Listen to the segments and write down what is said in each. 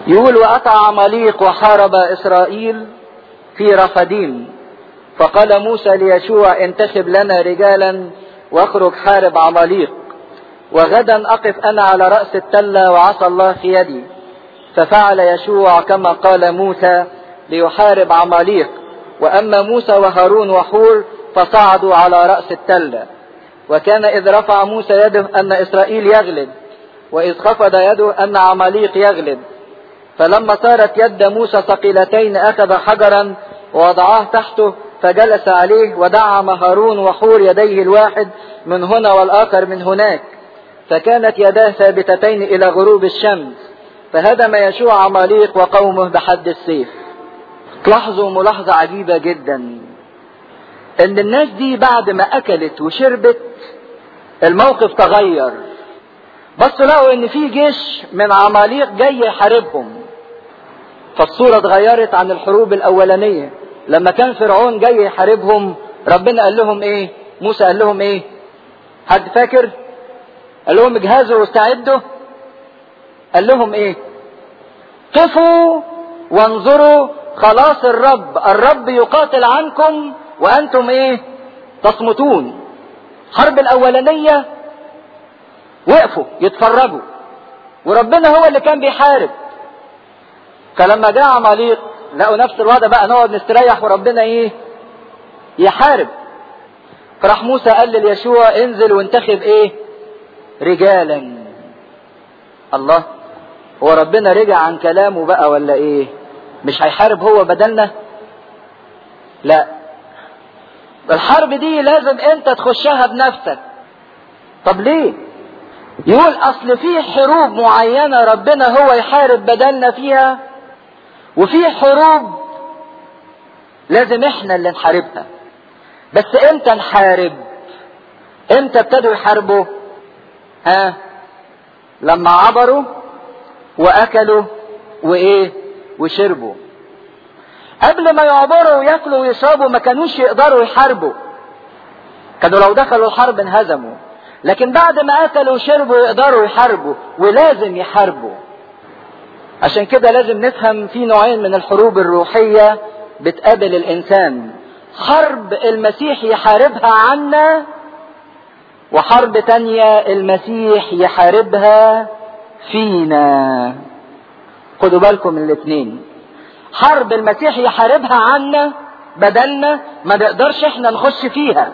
يقول وأتى عماليق وحارب إسرائيل في رفديم فقال موسى ليشوع انتخب لنا رجالا واخرج حارب عماليق وغدا أقف أنا على رأس التلة وعصى الله في يدي ففعل يشوع كما قال موسى ليحارب عماليق وأما موسى وهارون وحور فصعدوا على رأس التلة وكان إذ رفع موسى يده أن إسرائيل يغلب وإذ خفض يده أن عماليق يغلب فلما صارت يد موسى ثقيلتين أخذ حجرا ووضعاه تحته فجلس عليه ودعم هارون وحور يديه الواحد من هنا والآخر من هناك فكانت يداه ثابتتين إلى غروب الشمس فهدم يشوع عماليق وقومه بحد السيف تلاحظوا ملاحظة عجيبة جدا ان الناس دي بعد ما اكلت وشربت الموقف تغير بصوا لقوا ان في جيش من عماليق جاي يحاربهم فالصورة اتغيرت عن الحروب الاولانية لما كان فرعون جاي يحاربهم ربنا قال لهم ايه موسى قال لهم ايه حد فاكر قال لهم اجهزوا واستعدوا قال لهم ايه قفوا وانظروا خلاص الرب الرب يقاتل عنكم وانتم ايه تصمتون حرب الاولانية وقفوا يتفرجوا وربنا هو اللي كان بيحارب فلما جاء عماليق لقوا نفس الوضع بقى نقعد نستريح وربنا ايه يحارب فراح موسى قال ليشوع انزل وانتخب ايه رجالا الله هو ربنا رجع عن كلامه بقى ولا ايه مش هيحارب هو بدلنا لا الحرب دي لازم انت تخشها بنفسك طب ليه يقول اصل في حروب معينة ربنا هو يحارب بدلنا فيها وفي حروب لازم احنا اللي نحاربها بس امتى نحارب امتى ابتدوا يحاربوا ها لما عبروا واكلوا وايه وشربوا قبل ما يعبروا وياكلوا ويشربوا ما كانوش يقدروا يحاربوا كانوا لو دخلوا الحرب انهزموا لكن بعد ما اكلوا وشربوا يقدروا يحاربوا ولازم يحاربوا عشان كده لازم نفهم في نوعين من الحروب الروحية بتقابل الانسان حرب المسيح يحاربها عنا وحرب تانية المسيح يحاربها فينا خدوا بالكم من الاثنين حرب المسيح يحاربها عنا بدلنا ما نقدرش احنا نخش فيها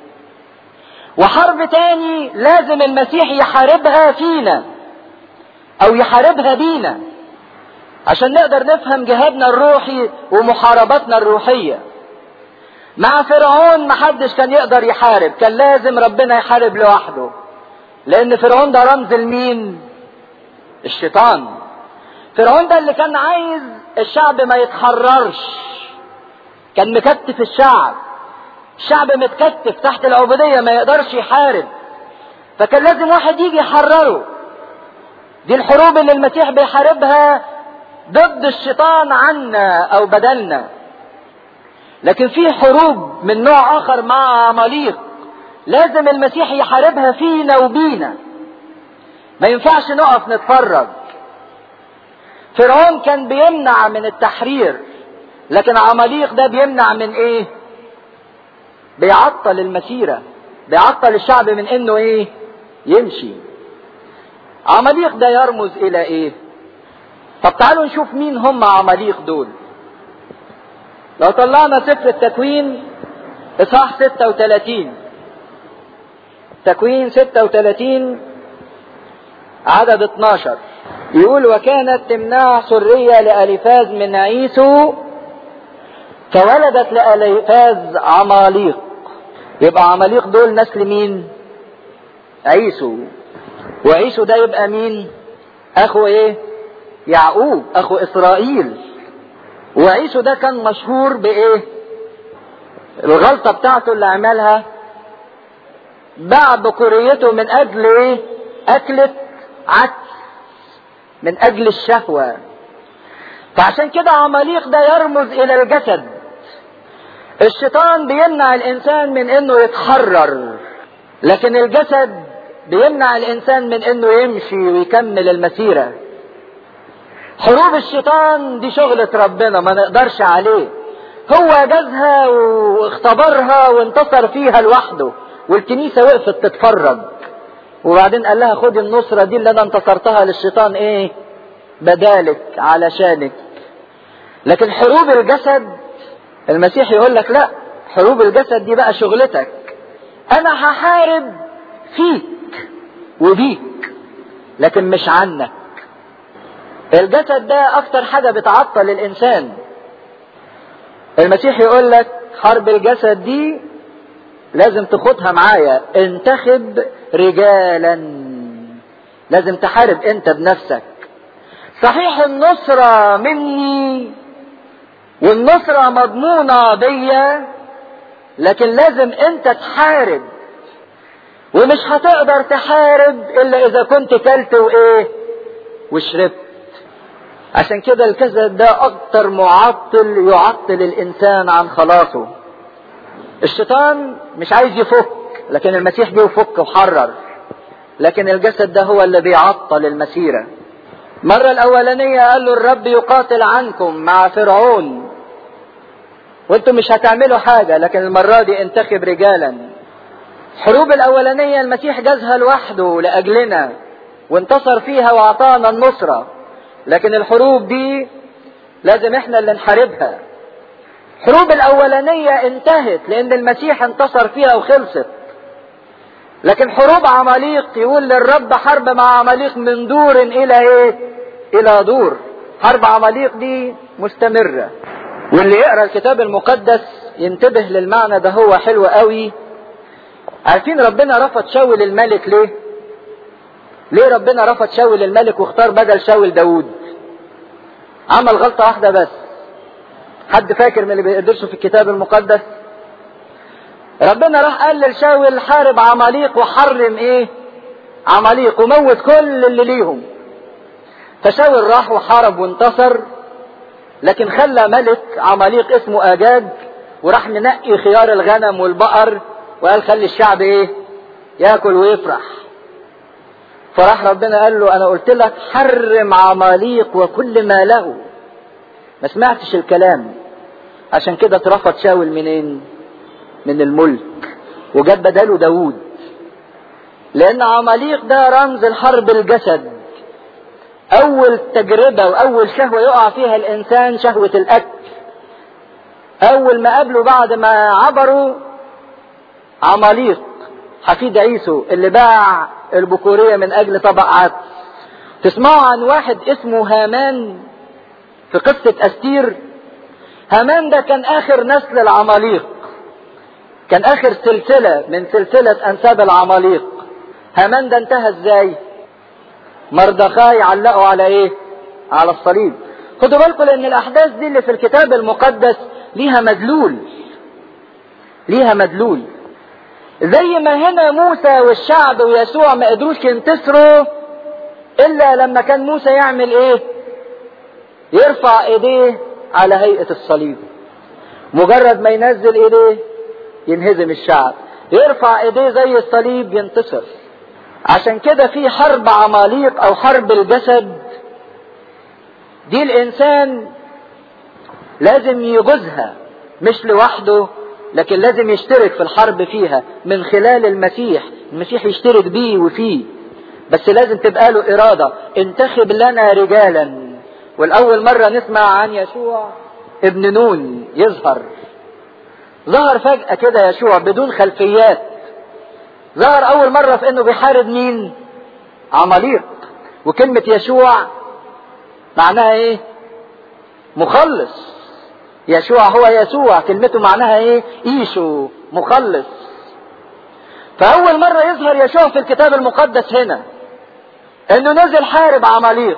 وحرب تاني لازم المسيح يحاربها فينا او يحاربها بينا عشان نقدر نفهم جهادنا الروحي ومحارباتنا الروحية مع فرعون محدش كان يقدر يحارب كان لازم ربنا يحارب لوحده لان فرعون ده رمز لمين الشيطان فرعون ده اللي كان عايز الشعب ما يتحررش كان مكتف الشعب الشعب متكتف تحت العبودية ما يقدرش يحارب فكان لازم واحد يجي يحرره دي الحروب اللي المسيح بيحاربها ضد الشيطان عنا او بدلنا لكن في حروب من نوع اخر مع عماليق لازم المسيح يحاربها فينا وبينا ما ينفعش نقف نتفرج فرعون كان بيمنع من التحرير لكن عماليق ده بيمنع من ايه بيعطل المسيرة بيعطل الشعب من انه ايه يمشي عماليق ده يرمز الى ايه طب تعالوا نشوف مين هم عماليق دول لو طلعنا سفر التكوين اصحاح 36 تكوين 36 عدد 12 يقول وكانت تمنع سرية لألفاز من عيسو فولدت لألفاز عماليق يبقى عماليق دول نسل مين عيسو وعيسو ده يبقى مين اخو ايه يعقوب اخو اسرائيل وعيسو ده كان مشهور بايه الغلطة بتاعته اللي عملها باع بكوريته من اجل ايه اكلة عدس من اجل الشهوة فعشان كده عماليق ده يرمز الى الجسد الشيطان بيمنع الانسان من انه يتحرر لكن الجسد بيمنع الانسان من انه يمشي ويكمل المسيرة حروب الشيطان دي شغلة ربنا ما نقدرش عليه هو جازها واختبرها وانتصر فيها لوحده والكنيسة وقفت تتفرج وبعدين قال لها خدي النصرة دي اللي انا انتصرتها للشيطان ايه بدالك علشانك لكن حروب الجسد المسيح يقول لك لا حروب الجسد دي بقى شغلتك انا هحارب فيك وبيك لكن مش عنك الجسد ده اكتر حاجة بتعطل الانسان المسيح يقول لك حرب الجسد دي لازم تاخدها معايا انتخب رجالا لازم تحارب انت بنفسك صحيح النصرة مني والنصرة مضمونة بيا لكن لازم انت تحارب ومش هتقدر تحارب الا اذا كنت كلت وايه وشربت عشان كده الكسل ده اكتر معطل يعطل الانسان عن خلاصه الشيطان مش عايز يفك لكن المسيح جه وفك وحرر لكن الجسد ده هو اللي بيعطل المسيره المره الاولانيه قال له الرب يقاتل عنكم مع فرعون وانتم مش هتعملوا حاجه لكن المره دي انتخب رجالا الحروب الاولانيه المسيح جازها لوحده لاجلنا وانتصر فيها واعطانا النصره لكن الحروب دي لازم احنا اللي نحاربها الحروب الاولانيه انتهت لان المسيح انتصر فيها وخلصت لكن حروب عماليق يقول للرب حرب مع عماليق من دور الى ايه الى دور حرب عماليق دي مستمره واللي يقرا الكتاب المقدس ينتبه للمعنى ده هو حلو قوي عارفين ربنا رفض شاول الملك ليه ليه ربنا رفض شاول الملك واختار بدل شاول داود عمل غلطة واحدة بس حد فاكر من اللي بيقدرش في الكتاب المقدس ربنا راح قال لشاول حارب عماليق وحرم ايه عماليق وموت كل اللي ليهم فشاول راح وحارب وانتصر لكن خلى ملك عماليق اسمه اجاج وراح منقي خيار الغنم والبقر وقال خلي الشعب ايه ياكل ويفرح فراح ربنا قال له انا قلت لك حرم عماليق وكل ما له ما سمعتش الكلام عشان كده اترفض شاول منين من الملك وجاب بداله داوود لان عماليق ده رمز الحرب الجسد اول تجربة واول شهوة يقع فيها الانسان شهوة الاكل اول ما قابله بعد ما عبروا عماليق حفيد عيسو اللي باع البكورية من اجل طبق عدس تسمعوا عن واحد اسمه هامان في قصة استير هامان ده كان اخر نسل العماليق كان اخر سلسلة من سلسلة انساب العماليق هامان ده انتهى ازاي مردخاي علقوا على ايه على الصليب خدوا بالكم لان الاحداث دي اللي في الكتاب المقدس ليها مدلول ليها مدلول زي ما هنا موسى والشعب ويسوع ما قدروش ينتصروا الا لما كان موسى يعمل ايه يرفع ايديه على هيئة الصليب مجرد ما ينزل ايديه ينهزم الشعب يرفع ايديه زي الصليب ينتصر عشان كده في حرب عماليق او حرب الجسد دي الانسان لازم يجوزها مش لوحده لكن لازم يشترك في الحرب فيها من خلال المسيح المسيح يشترك بيه وفيه بس لازم تبقى له إرادة انتخب لنا رجالا والأول مرة نسمع عن يشوع ابن نون يظهر ظهر فجأة كده يشوع بدون خلفيات ظهر أول مرة في إنه بيحارب مين؟ عماليق وكلمة يشوع معناها إيه؟ مخلص يشوع هو يسوع كلمته معناها ايه ايشو مخلص فاول مرة يظهر يشوع في الكتاب المقدس هنا انه نزل حارب عماليق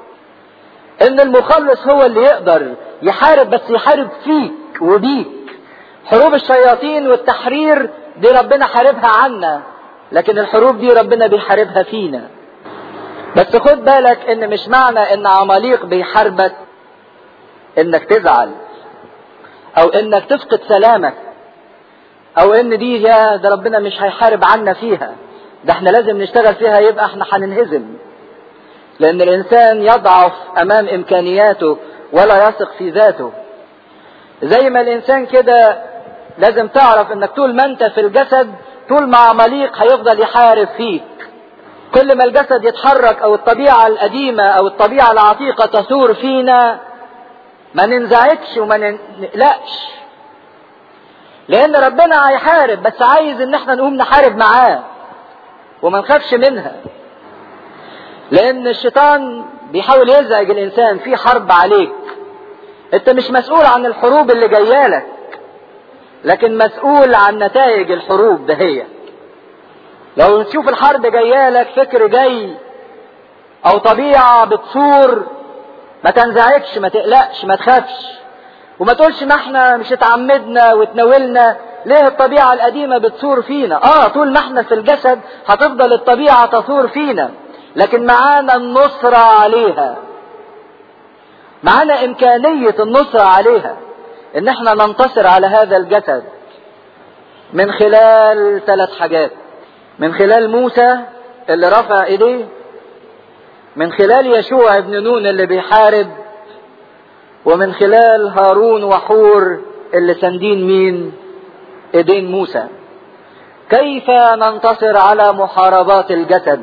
ان المخلص هو اللي يقدر يحارب بس يحارب فيك وبيك حروب الشياطين والتحرير دي ربنا حاربها عنا لكن الحروب دي ربنا بيحاربها فينا بس خد بالك ان مش معنى ان عماليق بيحاربك انك تزعل او انك تفقد سلامك او ان دي يا ده ربنا مش هيحارب عنا فيها ده احنا لازم نشتغل فيها يبقى احنا هننهزم لان الانسان يضعف امام امكانياته ولا يثق في ذاته زي ما الانسان كده لازم تعرف انك طول ما انت في الجسد طول ما عماليق هيفضل يحارب فيك كل ما الجسد يتحرك او الطبيعة القديمة او الطبيعة العتيقة تثور فينا ما ننزعجش وما نقلقش لان ربنا هيحارب بس عايز ان احنا نقوم نحارب معاه وما نخافش منها لان الشيطان بيحاول يزعج الانسان في حرب عليك انت مش مسؤول عن الحروب اللي جايالك لكن مسؤول عن نتائج الحروب دهية لو تشوف الحرب جايالك فكر جاي او طبيعة بتصور ما تنزعجش ما تقلقش ما تخافش وما تقولش ما احنا مش اتعمدنا وتناولنا ليه الطبيعة القديمة بتصور فينا اه طول ما احنا في الجسد هتفضل الطبيعة تصور فينا لكن معانا النصرة عليها معانا امكانية النصرة عليها ان احنا ننتصر على هذا الجسد من خلال ثلاث حاجات من خلال موسى اللي رفع ايديه من خلال يشوع ابن نون اللي بيحارب ومن خلال هارون وحور اللي ساندين مين ايدين موسى كيف ننتصر على محاربات الجسد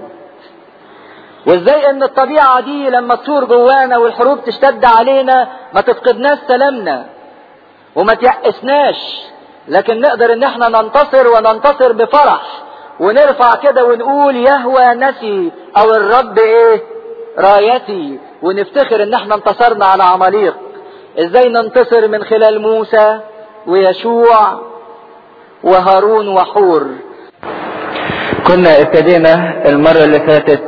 وازاي ان الطبيعة دي لما تصور جوانا والحروب تشتد علينا ما تفقدناش سلامنا وما تيأسناش لكن نقدر ان احنا ننتصر وننتصر بفرح ونرفع كده ونقول يهوى نسي او الرب ايه رايتي ونفتخر ان احنا انتصرنا على عماليق ازاي ننتصر من خلال موسى ويشوع وهارون وحور كنا ابتدينا المرة اللي فاتت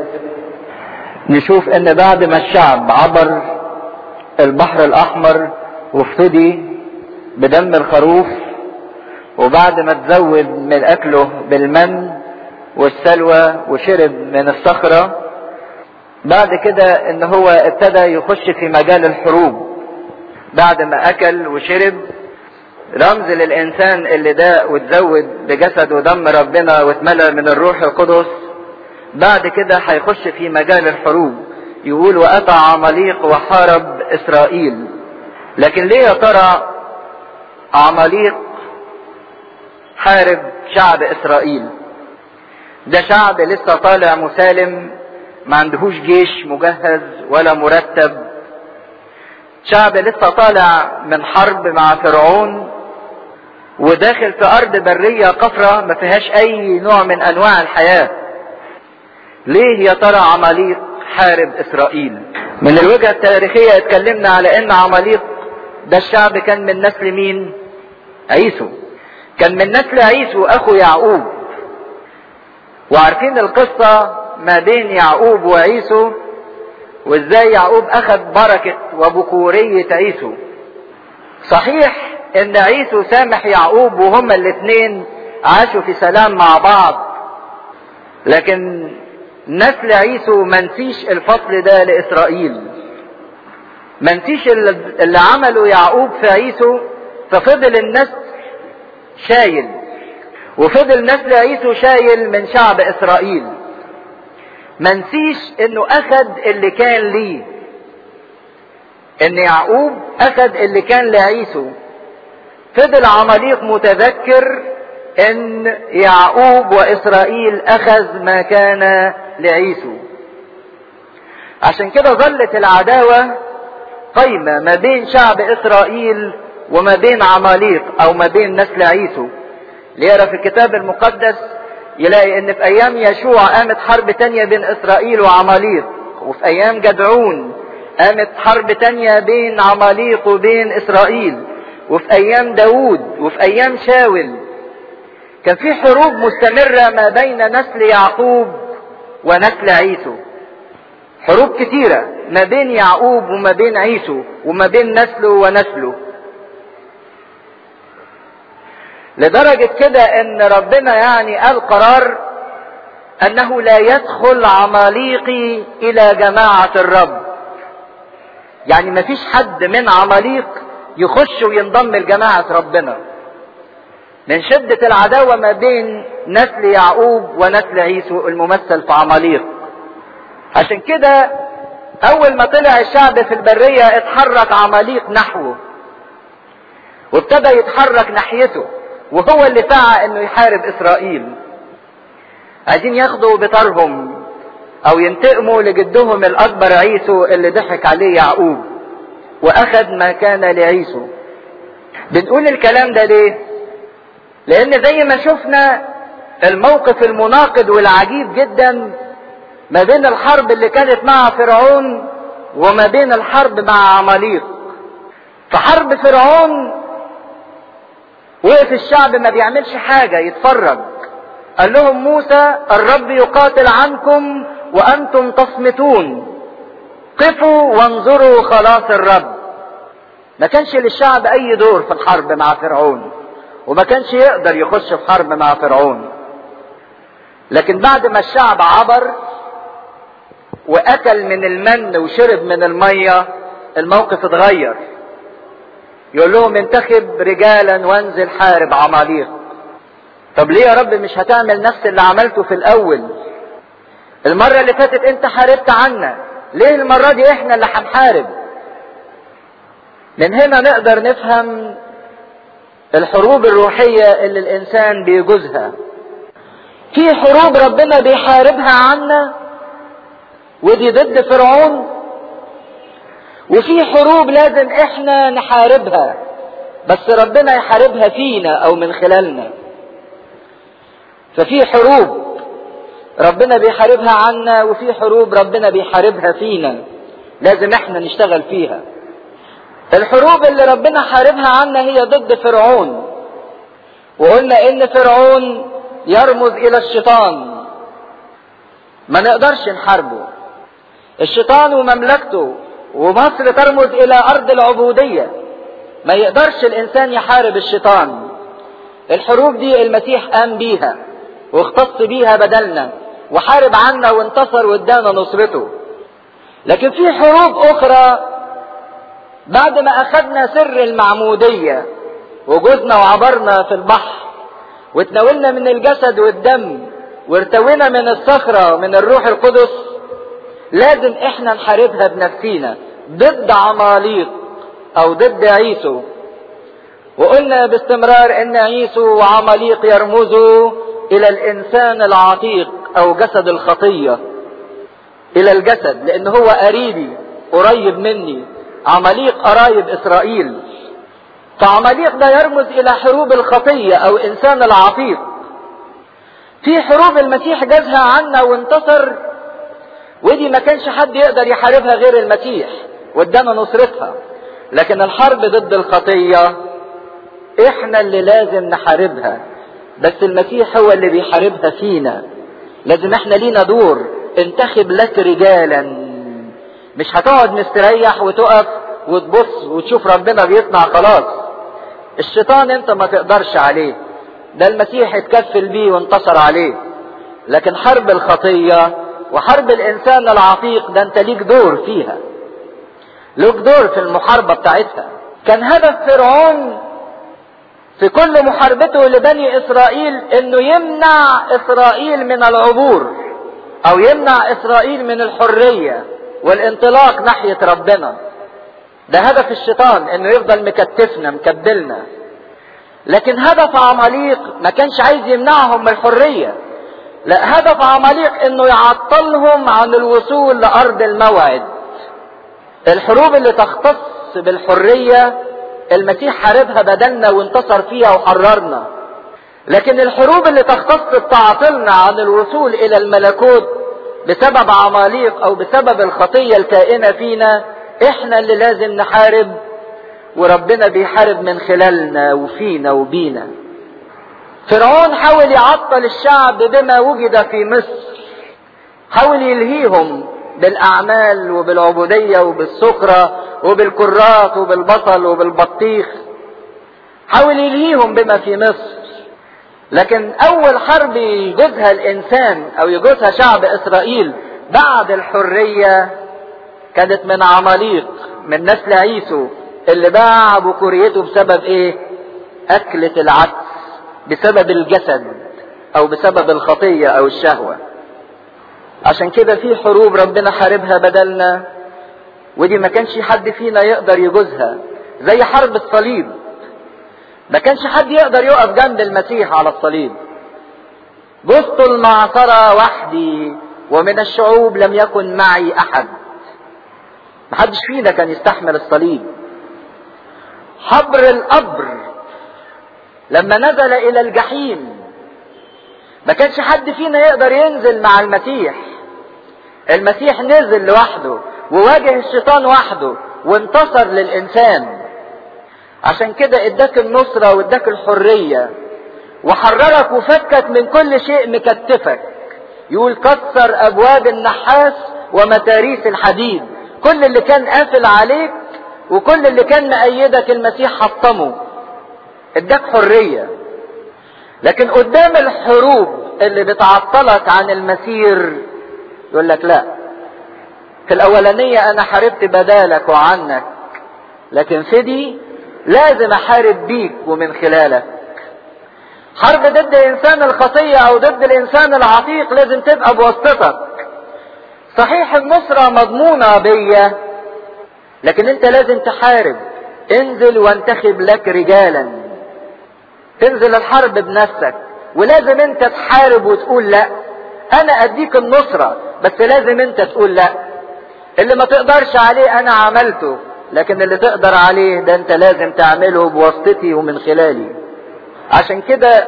نشوف ان بعد ما الشعب عبر البحر الاحمر وافتدي بدم الخروف وبعد ما تزود من اكله بالمن والسلوى وشرب من الصخرة بعد كده ان هو ابتدى يخش في مجال الحروب بعد ما اكل وشرب رمز للانسان اللي ده وتزود بجسد ودم ربنا واتملى من الروح القدس بعد كده هيخش في مجال الحروب يقول واتى عماليق وحارب اسرائيل لكن ليه يا ترى عماليق حارب شعب اسرائيل ده شعب لسه طالع مسالم ما عندهوش جيش مجهز ولا مرتب شعب لسه طالع من حرب مع فرعون وداخل في ارض برية قفرة ما فيهاش اي نوع من انواع الحياة ليه يا ترى عماليق حارب اسرائيل من الوجهة التاريخية اتكلمنا على ان عماليق ده الشعب كان من نسل مين عيسو كان من نسل عيسو اخو يعقوب وعارفين القصة ما بين يعقوب وعيسو وازاي يعقوب اخذ بركة وبكورية عيسو صحيح ان عيسو سامح يعقوب وهما الاثنين عاشوا في سلام مع بعض لكن نسل عيسو منسيش الفصل ده لاسرائيل منسيش اللي عمله يعقوب في عيسو ففضل النسل شايل وفضل نسل عيسو شايل من شعب اسرائيل منسيش انه اخد اللي كان ليه ان يعقوب اخد اللي كان لعيسو فضل عماليق متذكر ان يعقوب واسرائيل اخذ ما كان لعيسو عشان كده ظلت العداوة قايمة ما بين شعب اسرائيل وما بين عماليق او ما بين نسل عيسو ليرى في الكتاب المقدس يلاقي ان في ايام يشوع قامت حرب تانية بين اسرائيل وعماليق وفي ايام جدعون قامت حرب تانية بين عماليق وبين اسرائيل وفي ايام داوود وفي ايام شاول كان في حروب مستمرة ما بين نسل يعقوب ونسل عيسو حروب كتيرة ما بين يعقوب وما بين عيسو وما بين نسله ونسله لدرجة كده ان ربنا يعني قال قرار انه لا يدخل عماليقي الى جماعة الرب يعني ما فيش حد من عماليق يخش وينضم لجماعة ربنا من شدة العداوة ما بين نسل يعقوب ونسل عيسو الممثل في عماليق عشان كده اول ما طلع الشعب في البرية اتحرك عماليق نحوه وابتدى يتحرك ناحيته وهو اللي سعى انه يحارب اسرائيل عايزين ياخدوا بطارهم او ينتقموا لجدهم الاكبر عيسو اللي ضحك عليه يعقوب واخذ ما كان لعيسو بنقول الكلام ده ليه لان زي ما شفنا الموقف المناقض والعجيب جدا ما بين الحرب اللي كانت مع فرعون وما بين الحرب مع عماليق في حرب فرعون وقف الشعب ما بيعملش حاجة يتفرج قال لهم موسى الرب يقاتل عنكم وأنتم تصمتون قفوا وانظروا خلاص الرب ما كانش للشعب أي دور في الحرب مع فرعون وما كانش يقدر يخش في حرب مع فرعون لكن بعد ما الشعب عبر واكل من المن وشرب من الميه الموقف اتغير يقول لهم انتخب رجالا وانزل حارب عماليق طب ليه يا رب مش هتعمل نفس اللي عملته في الاول المره اللي فاتت انت حاربت عنا ليه المره دي احنا اللي هنحارب من هنا نقدر نفهم الحروب الروحيه اللي الانسان بيجوزها في حروب ربنا بيحاربها عنا ودي ضد فرعون وفي حروب لازم احنا نحاربها بس ربنا يحاربها فينا او من خلالنا ففي حروب ربنا بيحاربها عنا وفي حروب ربنا بيحاربها فينا لازم احنا نشتغل فيها الحروب اللي ربنا حاربها عنا هي ضد فرعون وقلنا ان فرعون يرمز الى الشيطان ما نقدرش نحاربه الشيطان ومملكته ومصر ترمز الى ارض العبودية ما يقدرش الانسان يحارب الشيطان الحروب دي المسيح قام بيها واختص بيها بدلنا وحارب عنا وانتصر وادانا نصرته لكن في حروب اخرى بعد ما اخذنا سر المعمودية وجزنا وعبرنا في البحر وتناولنا من الجسد والدم وارتوينا من الصخرة من الروح القدس لازم احنا نحاربها بنفسينا ضد عماليق او ضد عيسو وقلنا باستمرار ان عيسو وعماليق يرمزوا الى الانسان العتيق او جسد الخطية الى الجسد لان هو قريبي قريب مني عماليق قرايب اسرائيل فعماليق ده يرمز الى حروب الخطية او انسان العتيق في حروب المسيح جازها عنا وانتصر ودي ما كانش حد يقدر يحاربها غير المسيح وادانا نصرتها لكن الحرب ضد الخطية احنا اللي لازم نحاربها بس المسيح هو اللي بيحاربها فينا لازم احنا لينا دور انتخب لك رجالا مش هتقعد مستريح وتقف وتبص وتشوف ربنا بيصنع خلاص الشيطان انت ما تقدرش عليه ده المسيح اتكفل بيه وانتصر عليه لكن حرب الخطيه وحرب الانسان العتيق ده انت ليك دور فيها ليك دور في المحاربة بتاعتها كان هدف فرعون في كل محاربته لبني اسرائيل انه يمنع اسرائيل من العبور او يمنع اسرائيل من الحرية والانطلاق ناحية ربنا ده هدف الشيطان انه يفضل مكتفنا مكبلنا لكن هدف عماليق ما كانش عايز يمنعهم من الحريه لا هدف عماليق انه يعطلهم عن الوصول لارض الموعد الحروب اللي تختص بالحرية المسيح حاربها بدلنا وانتصر فيها وحررنا لكن الحروب اللي تختص بتعطلنا عن الوصول الى الملكوت بسبب عماليق او بسبب الخطية الكائنة فينا احنا اللي لازم نحارب وربنا بيحارب من خلالنا وفينا وبينا فرعون حاول يعطل الشعب بما وجد في مصر حاول يلهيهم بالاعمال وبالعبودية وبالسكرة وبالكرات وبالبصل وبالبطيخ حاول يلهيهم بما في مصر لكن اول حرب يجوزها الانسان او يجوزها شعب اسرائيل بعد الحرية كانت من عماليق من نسل عيسو اللي باع بكوريته بسبب ايه اكلة العدس بسبب الجسد او بسبب الخطية او الشهوة عشان كده في حروب ربنا حاربها بدلنا ودي ما كانش حد فينا يقدر يجوزها زي حرب الصليب ما كانش حد يقدر يقف جنب المسيح على الصليب جزت المعصرة وحدي ومن الشعوب لم يكن معي أحد محدش فينا كان يستحمل الصليب حبر القبر لما نزل إلى الجحيم ما كانش حد فينا يقدر ينزل مع المسيح المسيح نزل لوحده وواجه الشيطان وحده وانتصر للإنسان عشان كده اداك النصرة واداك الحرية وحررك وفكك من كل شيء مكتفك يقول كسر ابواب النحاس ومتاريس الحديد كل اللي كان قافل عليك وكل اللي كان مأيدك المسيح حطمه اداك حرية لكن قدام الحروب اللي بتعطلك عن المسير يقول لك لا في الاولانية انا حاربت بدالك وعنك لكن في دي لازم احارب بيك ومن خلالك حرب ضد انسان الخطية او ضد الانسان العتيق لازم تبقى بواسطتك صحيح النصرة مضمونة بيا لكن انت لازم تحارب انزل وانتخب لك رجالا تنزل الحرب بنفسك ولازم انت تحارب وتقول لا انا اديك النصرة بس لازم انت تقول لا اللي ما تقدرش عليه انا عملته لكن اللي تقدر عليه ده انت لازم تعمله بواسطتي ومن خلالي عشان كده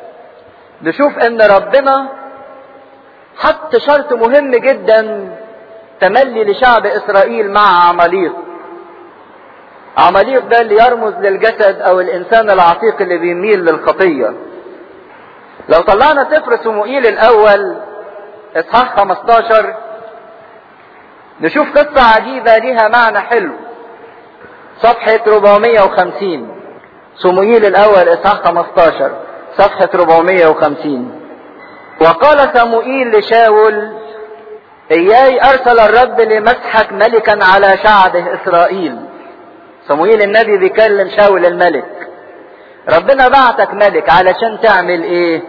نشوف ان ربنا حط شرط مهم جدا تملي لشعب اسرائيل مع عماليق عماليق ده اللي يرمز للجسد او الانسان العتيق اللي بيميل للخطية لو طلعنا سفر سموئيل الاول اصحاح 15 نشوف قصة عجيبة ليها معنى حلو صفحة 450 صموئيل الأول إصحاح 15 صفحة 450 وقال صموئيل لشاول إياي أرسل الرب لمسحك ملكا على شعبه إسرائيل صموئيل النبي بيكلم شاول الملك ربنا بعتك ملك علشان تعمل ايه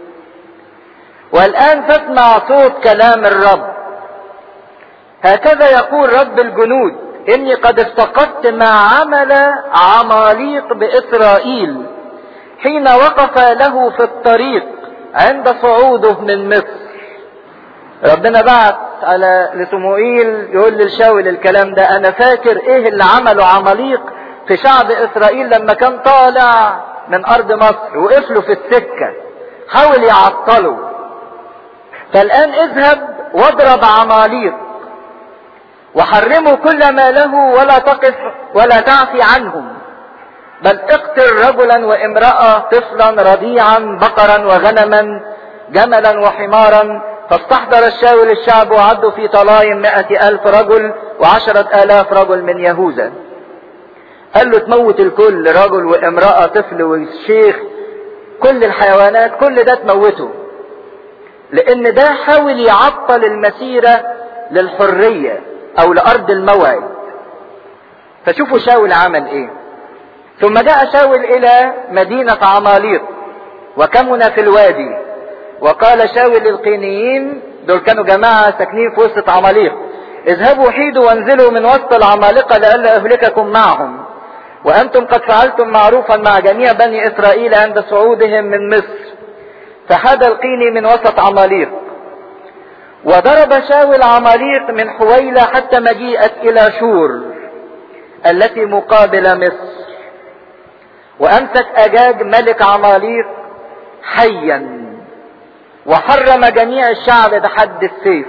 والآن فاسمع صوت كلام الرب هكذا يقول رب الجنود اني قد افتقدت ما عمل عماليق باسرائيل حين وقف له في الطريق عند صعوده من مصر ربنا بعت على لسموئيل يقول للشاول الكلام ده انا فاكر ايه اللي عمله عماليق في شعب اسرائيل لما كان طالع من ارض مصر وقف له في السكة حاول يعطله فالان اذهب واضرب عماليق وحرموا كل ما له ولا تقف ولا تعفي عنهم بل اقتل رجلا وامرأة طفلا رضيعا بقرا وغنما جملا وحمارا فاستحضر الشاول الشعب وعدوا في طلايم مائة ألف رجل وعشرة آلاف رجل من يهوذا قال له تموت الكل رجل وامرأة طفل وشيخ كل الحيوانات كل ده تموته لان ده حاول يعطل المسيرة للحرية او لارض الموعد فشوفوا شاول عمل ايه ثم جاء شاول الى مدينة عماليق وكمن في الوادي وقال شاول للقينيين دول كانوا جماعة ساكنين في وسط عماليق اذهبوا حيدوا وانزلوا من وسط العمالقة لئلا اهلككم معهم وانتم قد فعلتم معروفا مع جميع بني اسرائيل عند صعودهم من مصر فحاد القيني من وسط عماليق وضرب شاول عماليق من حويلة حتى مجيئت الى شور التي مقابل مصر وامسك اجاج ملك عماليق حيا وحرم جميع الشعب بحد السيف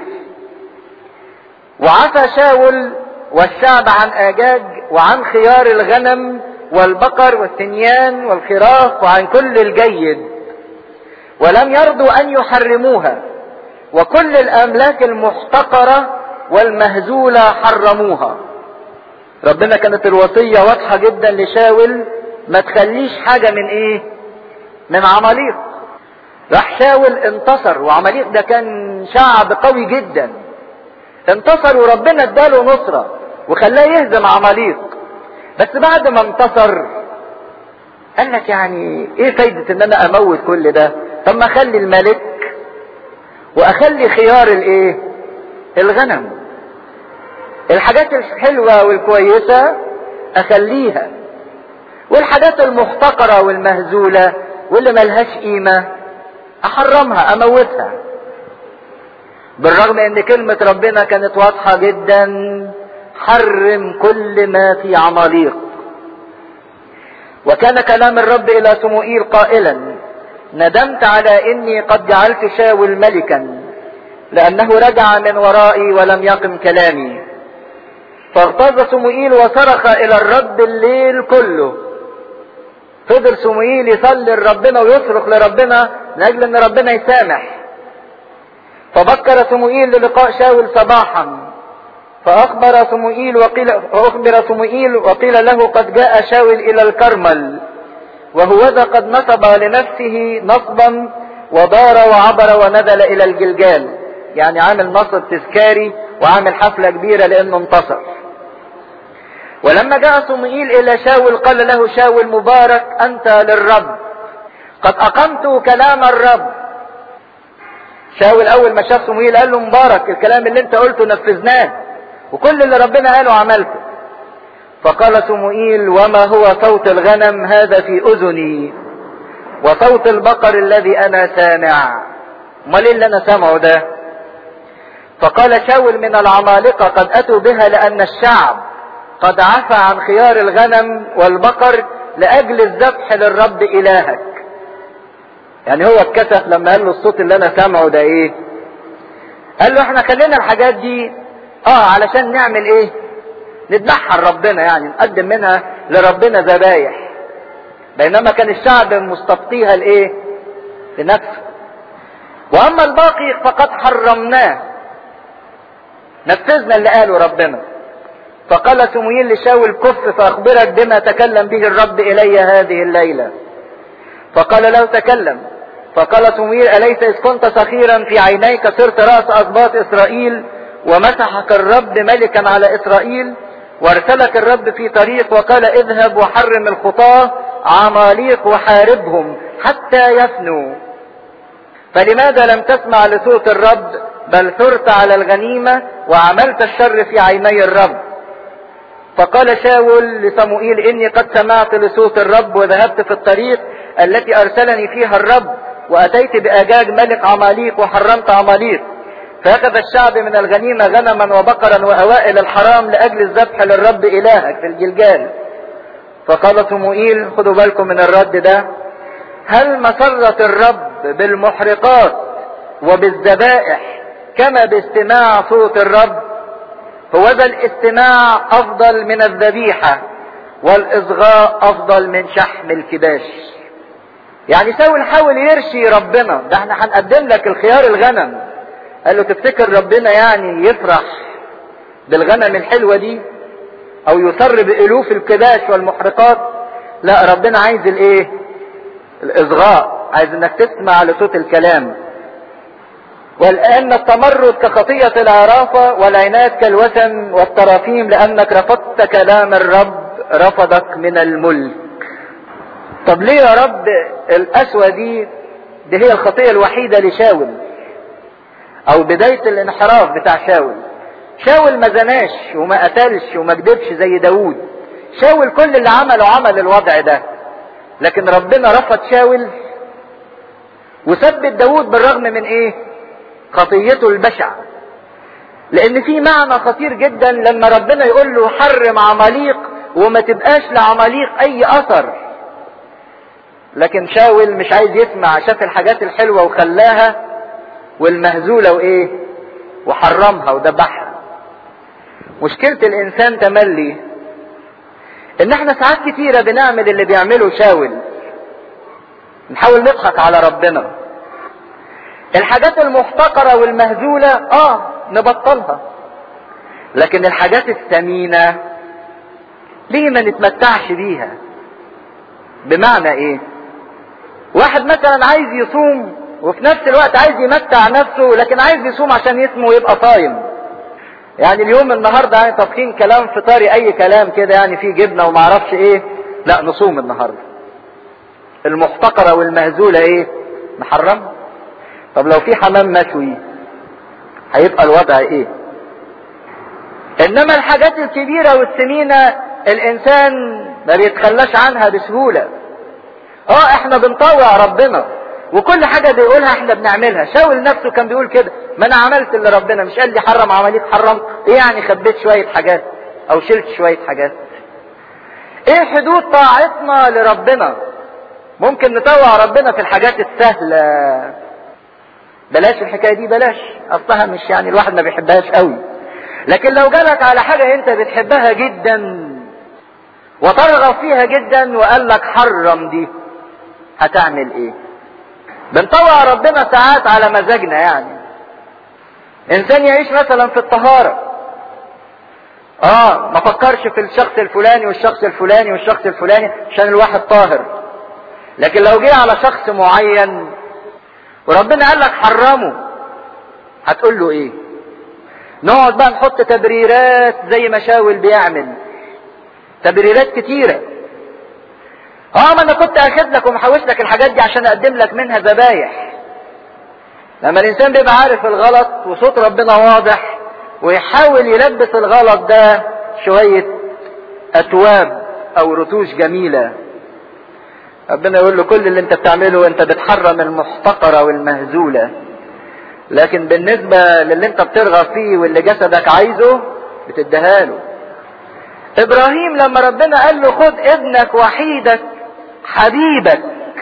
وعفى شاول والشعب عن اجاج وعن خيار الغنم والبقر والثنيان والخراف وعن كل الجيد ولم يرضوا ان يحرموها وكل الاملاك المحتقرة والمهزولة حرموها ربنا كانت الوصية واضحة جدا لشاول ما تخليش حاجة من ايه من عماليق راح شاول انتصر وعماليق ده كان شعب قوي جدا انتصر وربنا اداله نصرة وخلاه يهزم عماليق بس بعد ما انتصر قال لك يعني ايه فايدة ان انا اموت كل ده طب ما اخلي الملك واخلي خيار الايه الغنم الحاجات الحلوة والكويسة اخليها والحاجات المحتقرة والمهزولة واللي ملهاش قيمة احرمها اموتها بالرغم ان كلمة ربنا كانت واضحة جدا حرم كل ما في عماليق وكان كلام الرب الى سموئيل قائلا ندمت على اني قد جعلت شاول ملكا لانه رجع من ورائي ولم يقم كلامي فاغتاظ سموئيل وصرخ الى الرب الليل كله فضل سموئيل يصلي لربنا ويصرخ لربنا لاجل ان ربنا يسامح فبكر سموئيل للقاء شاول صباحا فأخبر سموئيل وقيل أخبر سموئيل وقيل له قد جاء شاول إلى الكرمل وهوذا قد نصب لنفسه نصبا ودار وعبر ونزل إلى الجلجال يعني عامل نصب تذكاري وعامل حفلة كبيرة لأنه انتصر ولما جاء صموئيل إلى شاول قال له شاول مبارك أنت للرب قد أقمت كلام الرب شاول أول ما شاف صموئيل قال له مبارك الكلام اللي أنت قلته نفذناه وكل اللي ربنا قاله عملته فقال صموئيل وما هو صوت الغنم هذا في اذني وصوت البقر الذي انا سامع امال ايه اللي انا سامعه ده فقال شاول من العمالقة قد اتوا بها لان الشعب قد عفى عن خيار الغنم والبقر لاجل الذبح للرب الهك يعني هو اتكسف لما قال له الصوت اللي انا سامعه ده ايه قال له احنا خلينا الحاجات دي اه علشان نعمل ايه نذبحها لربنا يعني نقدم منها لربنا ذبايح بينما كان الشعب مستبقيها لايه لنفسه واما الباقي فقد حرمناه نفذنا اللي قاله ربنا فقال سمويل لشاول كف فاخبرك بما تكلم به الرب الي هذه الليله فقال له تكلم فقال سمويل اليس اذ كنت صغيرا في عينيك صرت راس اسباط اسرائيل ومسحك الرب ملكا على اسرائيل وارسلك الرب في طريق وقال اذهب وحرم الخطاة عماليق وحاربهم حتى يفنوا فلماذا لم تسمع لصوت الرب بل ثرت على الغنيمة وعملت الشر في عيني الرب فقال شاول لصموئيل اني قد سمعت لصوت الرب وذهبت في الطريق التي ارسلني فيها الرب واتيت باجاج ملك عماليق وحرمت عماليق فأخذ الشعب من الغنيمة غنما وبقرا وأوائل الحرام لأجل الذبح للرب إلهك في الجلجال فقال صموئيل خدوا بالكم من الرد ده هل مسرت الرب بالمحرقات وبالذبائح كما باستماع صوت الرب هو ذا الاستماع أفضل من الذبيحة والإصغاء أفضل من شحم الكباش يعني ساول حاول يرشي ربنا ده احنا هنقدم لك الخيار الغنم قال له تفتكر ربنا يعني يفرح بالغنم الحلوة دي او يسر بألوف الكباش والمحرقات لا ربنا عايز الايه الاصغاء عايز انك تسمع لصوت الكلام والان التمرد كخطية العرافة والعناد كالوثن والتراثيم لانك رفضت كلام الرب رفضك من الملك طب ليه يا رب القسوة دي دي هي الخطية الوحيدة لشاول او بداية الانحراف بتاع شاول شاول ما زناش وما قتلش وما كدبش زي داوود شاول كل اللي عمله عمل الوضع ده لكن ربنا رفض شاول وثبت داوود بالرغم من ايه خطيته البشعة لان في معنى خطير جدا لما ربنا يقول له حرم عماليق وما تبقاش لعماليق اي اثر لكن شاول مش عايز يسمع شاف الحاجات الحلوة وخلاها والمهزولة وايه وحرمها وذبحها مشكلة الانسان تملي ان احنا ساعات كتيرة بنعمل اللي بيعمله شاول نحاول نضحك على ربنا الحاجات المحتقرة والمهزولة اه نبطلها لكن الحاجات الثمينة ليه ما نتمتعش بيها بمعنى ايه واحد مثلا عايز يصوم وفي نفس الوقت عايز يمتع نفسه لكن عايز يصوم عشان يسمه ويبقى صايم يعني اليوم النهارده يعني طابخين كلام فطاري اي كلام كده يعني فيه جبنه وما اعرفش ايه لا نصوم النهارده المحتقره والمهزوله ايه نحرمها طب لو في حمام مشوي هيبقى الوضع ايه انما الحاجات الكبيرة والثمينة الانسان ما بيتخلاش عنها بسهولة اه احنا بنطوع ربنا وكل حاجة بيقولها احنا بنعملها شاول نفسه كان بيقول كده ما انا عملت اللي ربنا مش قال لي حرم عملية حرمت ايه يعني خبيت شوية حاجات او شلت شوية حاجات ايه حدود طاعتنا لربنا ممكن نطوع ربنا في الحاجات السهلة بلاش الحكاية دي بلاش اصلها مش يعني الواحد ما بيحبهاش قوي لكن لو جالك على حاجة انت بتحبها جدا وترغب فيها جدا وقال لك حرم دي هتعمل ايه بنطوع ربنا ساعات على مزاجنا يعني انسان يعيش مثلا في الطهارة اه ما فكرش في الشخص الفلاني والشخص الفلاني والشخص الفلاني عشان الواحد طاهر لكن لو جه على شخص معين وربنا قال لك حرمه هتقول له ايه نقعد بقى نحط تبريرات زي ما شاول بيعمل تبريرات كتيرة اه ما انا كنت اخد لك ومحوش لك الحاجات دي عشان اقدم لك منها ذبايح لما الانسان بيبقى عارف الغلط وصوت ربنا واضح ويحاول يلبس الغلط ده شوية اتواب او رتوش جميلة ربنا يقول له كل اللي انت بتعمله انت بتحرم المحتقرة والمهزولة لكن بالنسبة للي انت بترغب فيه واللي جسدك عايزه بتديها له ابراهيم لما ربنا قال له خد ابنك وحيدك حبيبك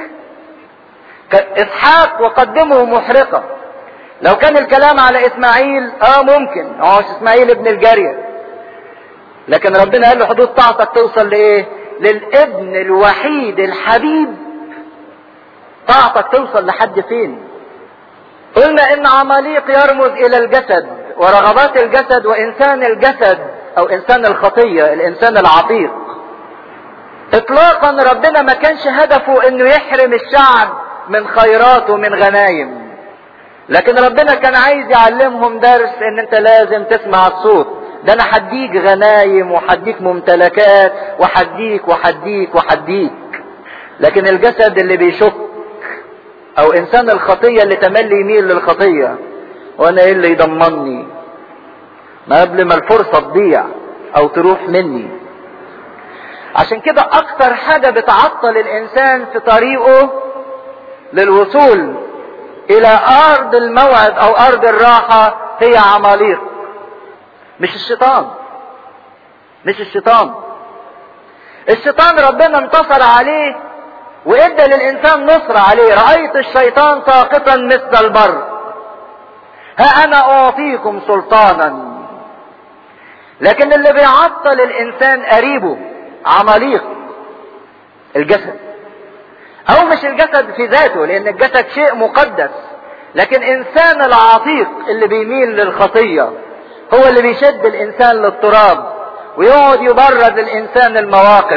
اسحاق وقدمه محرقة لو كان الكلام على اسماعيل اه ممكن هو اسماعيل ابن الجارية لكن ربنا قال له حدود طاعتك توصل لايه للابن الوحيد الحبيب طاعتك توصل لحد فين قلنا ان عماليق يرمز الى الجسد ورغبات الجسد وانسان الجسد او انسان الخطية الانسان العتيق اطلاقا ربنا ما كانش هدفه انه يحرم الشعب من خيرات ومن غنايم لكن ربنا كان عايز يعلمهم درس ان انت لازم تسمع الصوت ده انا حديك غنايم وحديك ممتلكات وحديك وحديك وحديك لكن الجسد اللي بيشك او انسان الخطية اللي تملي يميل للخطية وانا ايه اللي يضمني ما قبل ما الفرصة تضيع او تروح مني عشان كده اكتر حاجة بتعطل الانسان في طريقه للوصول الى ارض الموعد او ارض الراحة هي عماليق مش الشيطان مش الشيطان الشيطان ربنا انتصر عليه وادى للانسان نصر عليه رأيت الشيطان ساقطا مثل البر ها انا اعطيكم سلطانا لكن اللي بيعطل الانسان قريبه عماليق الجسد او مش الجسد في ذاته لان الجسد شيء مقدس لكن انسان العتيق اللي بيميل للخطية هو اللي بيشد الانسان للتراب ويقعد يبرد الانسان المواقف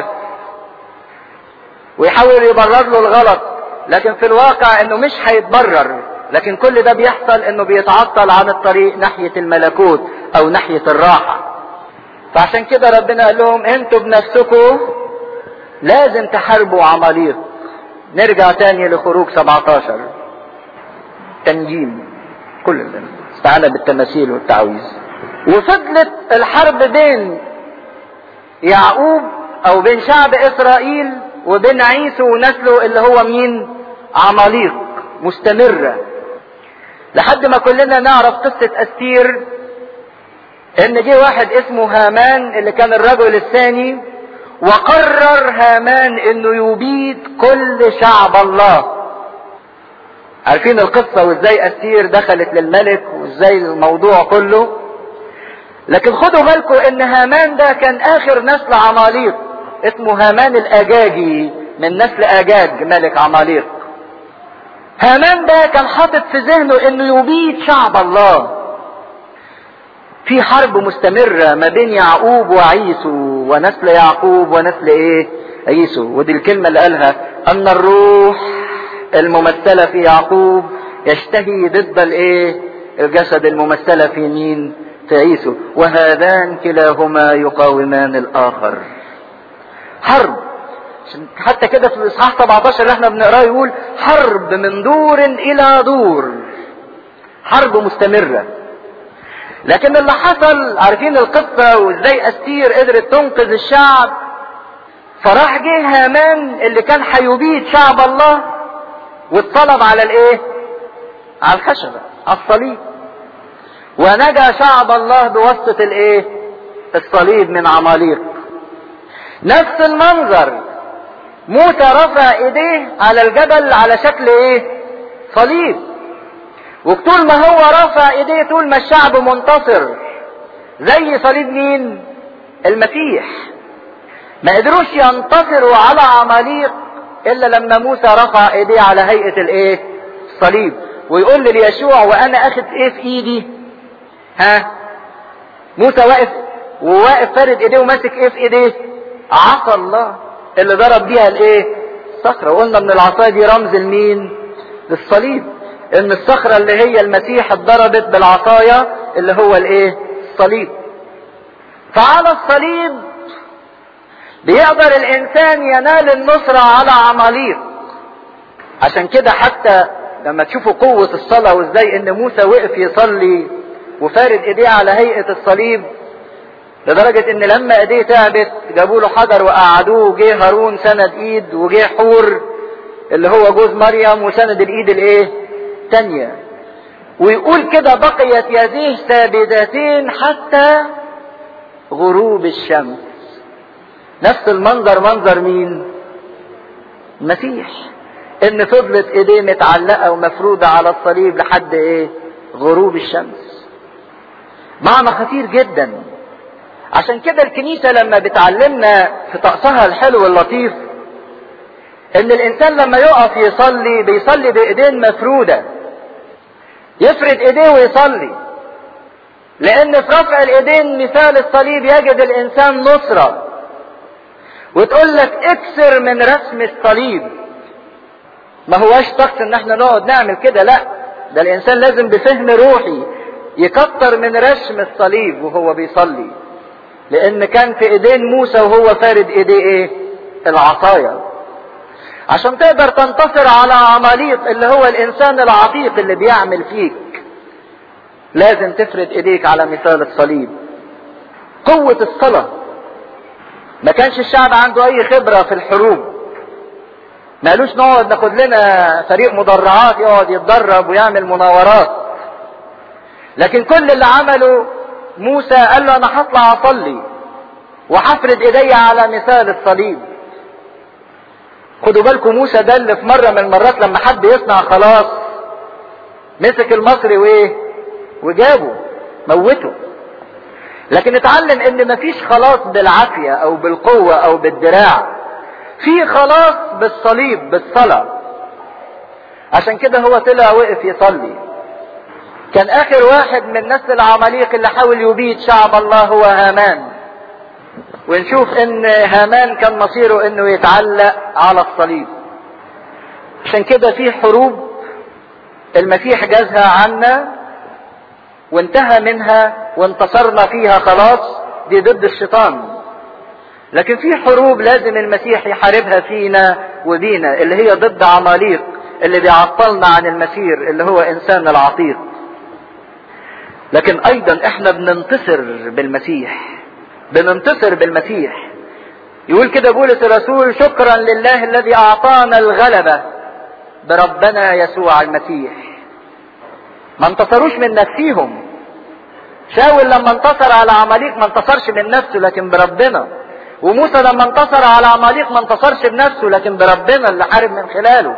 ويحاول يبرر له الغلط لكن في الواقع انه مش هيتبرر لكن كل ده بيحصل انه بيتعطل عن الطريق ناحية الملكوت او ناحية الراحة فعشان كده ربنا قال لهم انتوا بنفسكم لازم تحاربوا عماليق نرجع تاني لخروج 17 تنجيم كل ده استعانة بالتماثيل والتعويذ وفضلت الحرب بين يعقوب او بين شعب اسرائيل وبين عيسو ونسله اللي هو مين عماليق مستمرة لحد ما كلنا نعرف قصة استير ان جه واحد اسمه هامان اللي كان الرجل الثاني وقرر هامان انه يبيد كل شعب الله عارفين القصة وازاي استير دخلت للملك وازاي الموضوع كله لكن خدوا بالكم ان هامان ده كان اخر نسل عماليق اسمه هامان الاجاجي من نسل اجاج ملك عماليق هامان ده كان حاطط في ذهنه انه يبيد شعب الله في حرب مستمرة ما بين يعقوب وعيسو ونسل يعقوب ونسل ايه عيسو ودي الكلمة اللي قالها ان الروح الممثلة في يعقوب يشتهي ضد الايه الجسد الممثلة في مين في عيسو وهذان كلاهما يقاومان الاخر حرب حتى كده في الاصحاح 17 اللي احنا بنقراه يقول حرب من دور الى دور حرب مستمرة لكن اللي حصل عارفين القصة وازاي استير قدرت تنقذ الشعب فراح جه هامان اللي كان هيبيد شعب الله واتصلب على الايه على الخشبة على الصليب ونجا شعب الله بواسطة الايه الصليب من عماليق نفس المنظر موسى رفع ايديه على الجبل على شكل ايه صليب وطول ما هو رافع ايديه طول ما الشعب منتصر زي صليب مين المسيح ما قدروش ينتصروا على عماليق الا لما موسى رفع ايديه على هيئة الايه الصليب ويقول ليشوع وانا اخد ايه في ايدي ها موسى واقف وواقف فارد ايديه وماسك ايه في ايديه عصا الله اللي ضرب بيها الايه الصخرة وقلنا ان العصا دي رمز لمين للصليب ان الصخرة اللي هي المسيح اتضربت بالعصاية اللي هو الايه الصليب فعلى الصليب بيقدر الانسان ينال النصرة على عماليق عشان كده حتى لما تشوفوا قوة الصلاة وازاي ان موسى وقف يصلي وفارد ايديه على هيئة الصليب لدرجة ان لما ايديه تعبت جابوا له حجر وقعدوه وجه هارون سند ايد وجه حور اللي هو جوز مريم وسند الايد الايه تانية ويقول كده بقيت يديه ثابتتين حتى غروب الشمس نفس المنظر منظر مين المسيح ان فضلت ايديه متعلقة ومفرودة على الصليب لحد ايه غروب الشمس معنى خطير جدا عشان كده الكنيسة لما بتعلمنا في طقسها الحلو اللطيف ان الانسان لما يقف يصلي بيصلي بايدين مفرودة يفرد ايديه ويصلي لان في رفع الايدين مثال الصليب يجد الانسان نصرة وتقول لك اكسر من رسم الصليب ما هواش طقس ان احنا نقعد نعمل كده لا ده الانسان لازم بفهم روحي يكتر من رسم الصليب وهو بيصلي لان كان في ايدين موسى وهو فارد ايديه ايه العصاية عشان تقدر تنتصر على عماليق اللي هو الانسان العتيق اللي بيعمل فيك لازم تفرد ايديك على مثال الصليب قوة الصلاة ما كانش الشعب عنده اي خبرة في الحروب ما قالوش نقعد ناخد لنا فريق مدرعات يقعد يتدرب ويعمل مناورات لكن كل اللي عمله موسى قال له انا هطلع اصلي وهفرد ايدي على مثال الصليب خدوا بالكم موسى ده اللي في مرة من المرات لما حد يصنع خلاص مسك المصري وايه وجابه موته لكن اتعلم ان مفيش خلاص بالعافية او بالقوة او بالدراع في خلاص بالصليب بالصلاة عشان كده هو طلع وقف يصلي كان اخر واحد من نسل العماليق اللي حاول يبيد شعب الله هو هامان ونشوف ان هامان كان مصيره انه يتعلق على الصليب عشان كده في حروب المسيح جازها عنا وانتهى منها وانتصرنا فيها خلاص دي ضد الشيطان لكن في حروب لازم المسيح يحاربها فينا وبينا اللي هي ضد عماليق اللي بيعطلنا عن المسير اللي هو انسان العتيق لكن ايضا احنا بننتصر بالمسيح بننتصر بالمسيح يقول كده بولس الرسول شكرا لله الذي اعطانا الغلبة بربنا يسوع المسيح ما انتصروش من نفسيهم شاول لما انتصر على عماليق ما انتصرش من نفسه لكن بربنا وموسى لما انتصر على عماليق ما انتصرش بنفسه لكن بربنا اللي حارب من خلاله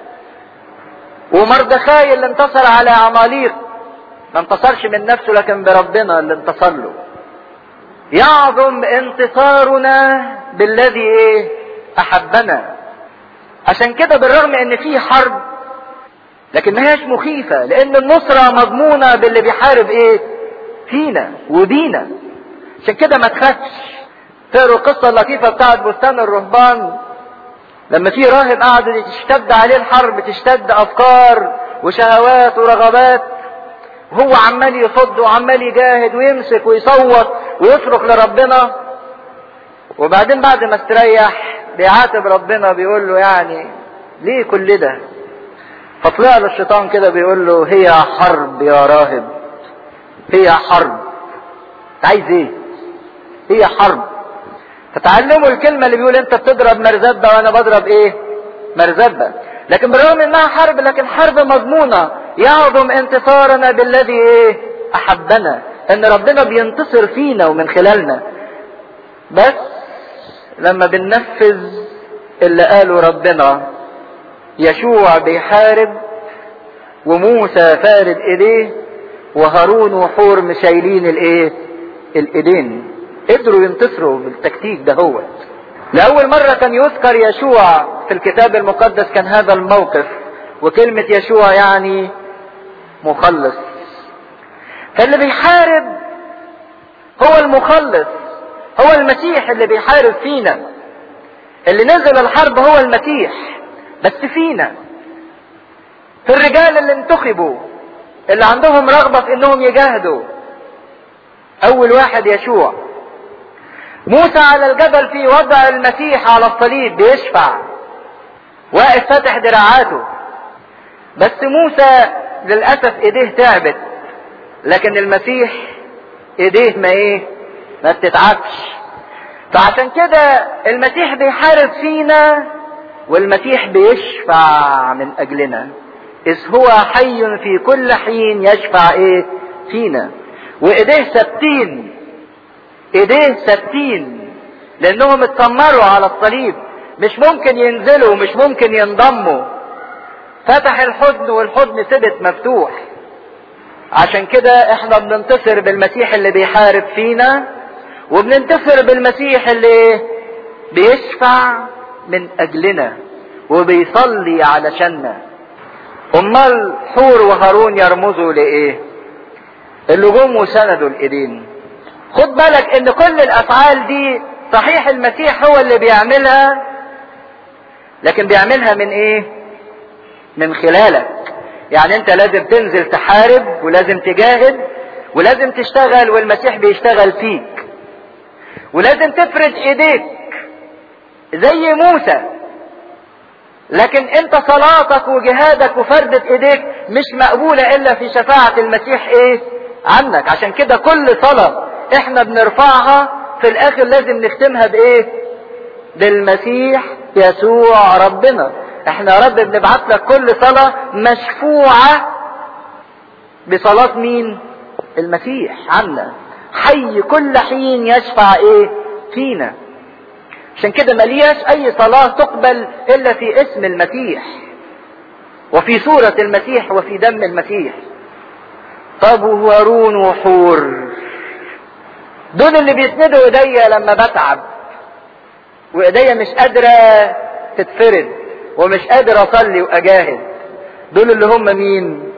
ومردخاي اللي انتصر على عماليق ما انتصرش من نفسه لكن بربنا اللي انتصر له يعظم انتصارنا بالذي ايه احبنا عشان كده بالرغم ان في حرب لكن ما هيش مخيفة لان النصرة مضمونة باللي بيحارب ايه فينا وبينا عشان كده ما تخافش تقروا القصة اللطيفة بتاعت بستان الرهبان لما في راهب قعد تشتد عليه الحرب تشتد افكار وشهوات ورغبات وهو عمال يصد وعمال يجاهد ويمسك ويصوت ويصرخ لربنا وبعدين بعد ما استريح بيعاتب ربنا بيقول له يعني ليه كل ده فطلع له الشيطان كده بيقول له هي حرب يا راهب هي حرب عايز ايه هي حرب فتعلموا الكلمة اللي بيقول انت بتضرب مرزبة وانا بضرب ايه مرزبة لكن بالرغم انها حرب لكن حرب مضمونة يعظم انتصارنا بالذي ايه احبنا ان ربنا بينتصر فينا ومن خلالنا بس لما بننفذ اللي قاله ربنا يشوع بيحارب وموسى فارد ايديه وهارون وحور مشايلين الايه الايدين قدروا ينتصروا بالتكتيك ده هو لأول مرة كان يذكر يشوع في الكتاب المقدس كان هذا الموقف وكلمة يشوع يعني مخلص فاللي بيحارب هو المخلص هو المسيح اللي بيحارب فينا اللي نزل الحرب هو المسيح بس فينا في الرجال اللي انتخبوا اللي عندهم رغبة في انهم يجاهدوا اول واحد يشوع موسى على الجبل في وضع المسيح على الصليب بيشفع واقف فاتح دراعاته بس موسى للأسف ايديه تعبت لكن المسيح ايديه ما ايه ما بتتعبش فعشان كده المسيح بيحارب فينا والمسيح بيشفع من اجلنا اذ هو حي في كل حين يشفع ايه فينا وايديه ثابتين ايديه ثابتين لانهم اتسمروا على الصليب مش ممكن ينزلوا مش ممكن ينضموا فتح الحضن والحضن ثبت مفتوح عشان كده احنا بننتصر بالمسيح اللي بيحارب فينا وبننتصر بالمسيح اللي بيشفع من اجلنا وبيصلي علشاننا امال حور وهارون يرمزوا لايه اللي جم وسندوا الايدين خد بالك ان كل الافعال دي صحيح المسيح هو اللي بيعملها لكن بيعملها من ايه من خلالك يعني انت لازم تنزل تحارب ولازم تجاهد ولازم تشتغل والمسيح بيشتغل فيك ولازم تفرد ايديك زي موسى لكن انت صلاتك وجهادك وفردة ايديك مش مقبولة الا في شفاعة المسيح ايه عنك عشان كده كل صلاة احنا بنرفعها في الاخر لازم نختمها بايه بالمسيح يسوع ربنا احنا يا رب بنبعت لك كل صلاة مشفوعة بصلاة مين المسيح عنا حي كل حين يشفع ايه فينا عشان كده ملياش اي صلاة تقبل الا في اسم المسيح وفي صورة المسيح وفي دم المسيح طب وهارون وحور دول اللي بيسندوا ايديا لما بتعب وايديا مش قادرة تتفرد ومش قادر اصلي واجاهد دول اللي هم مين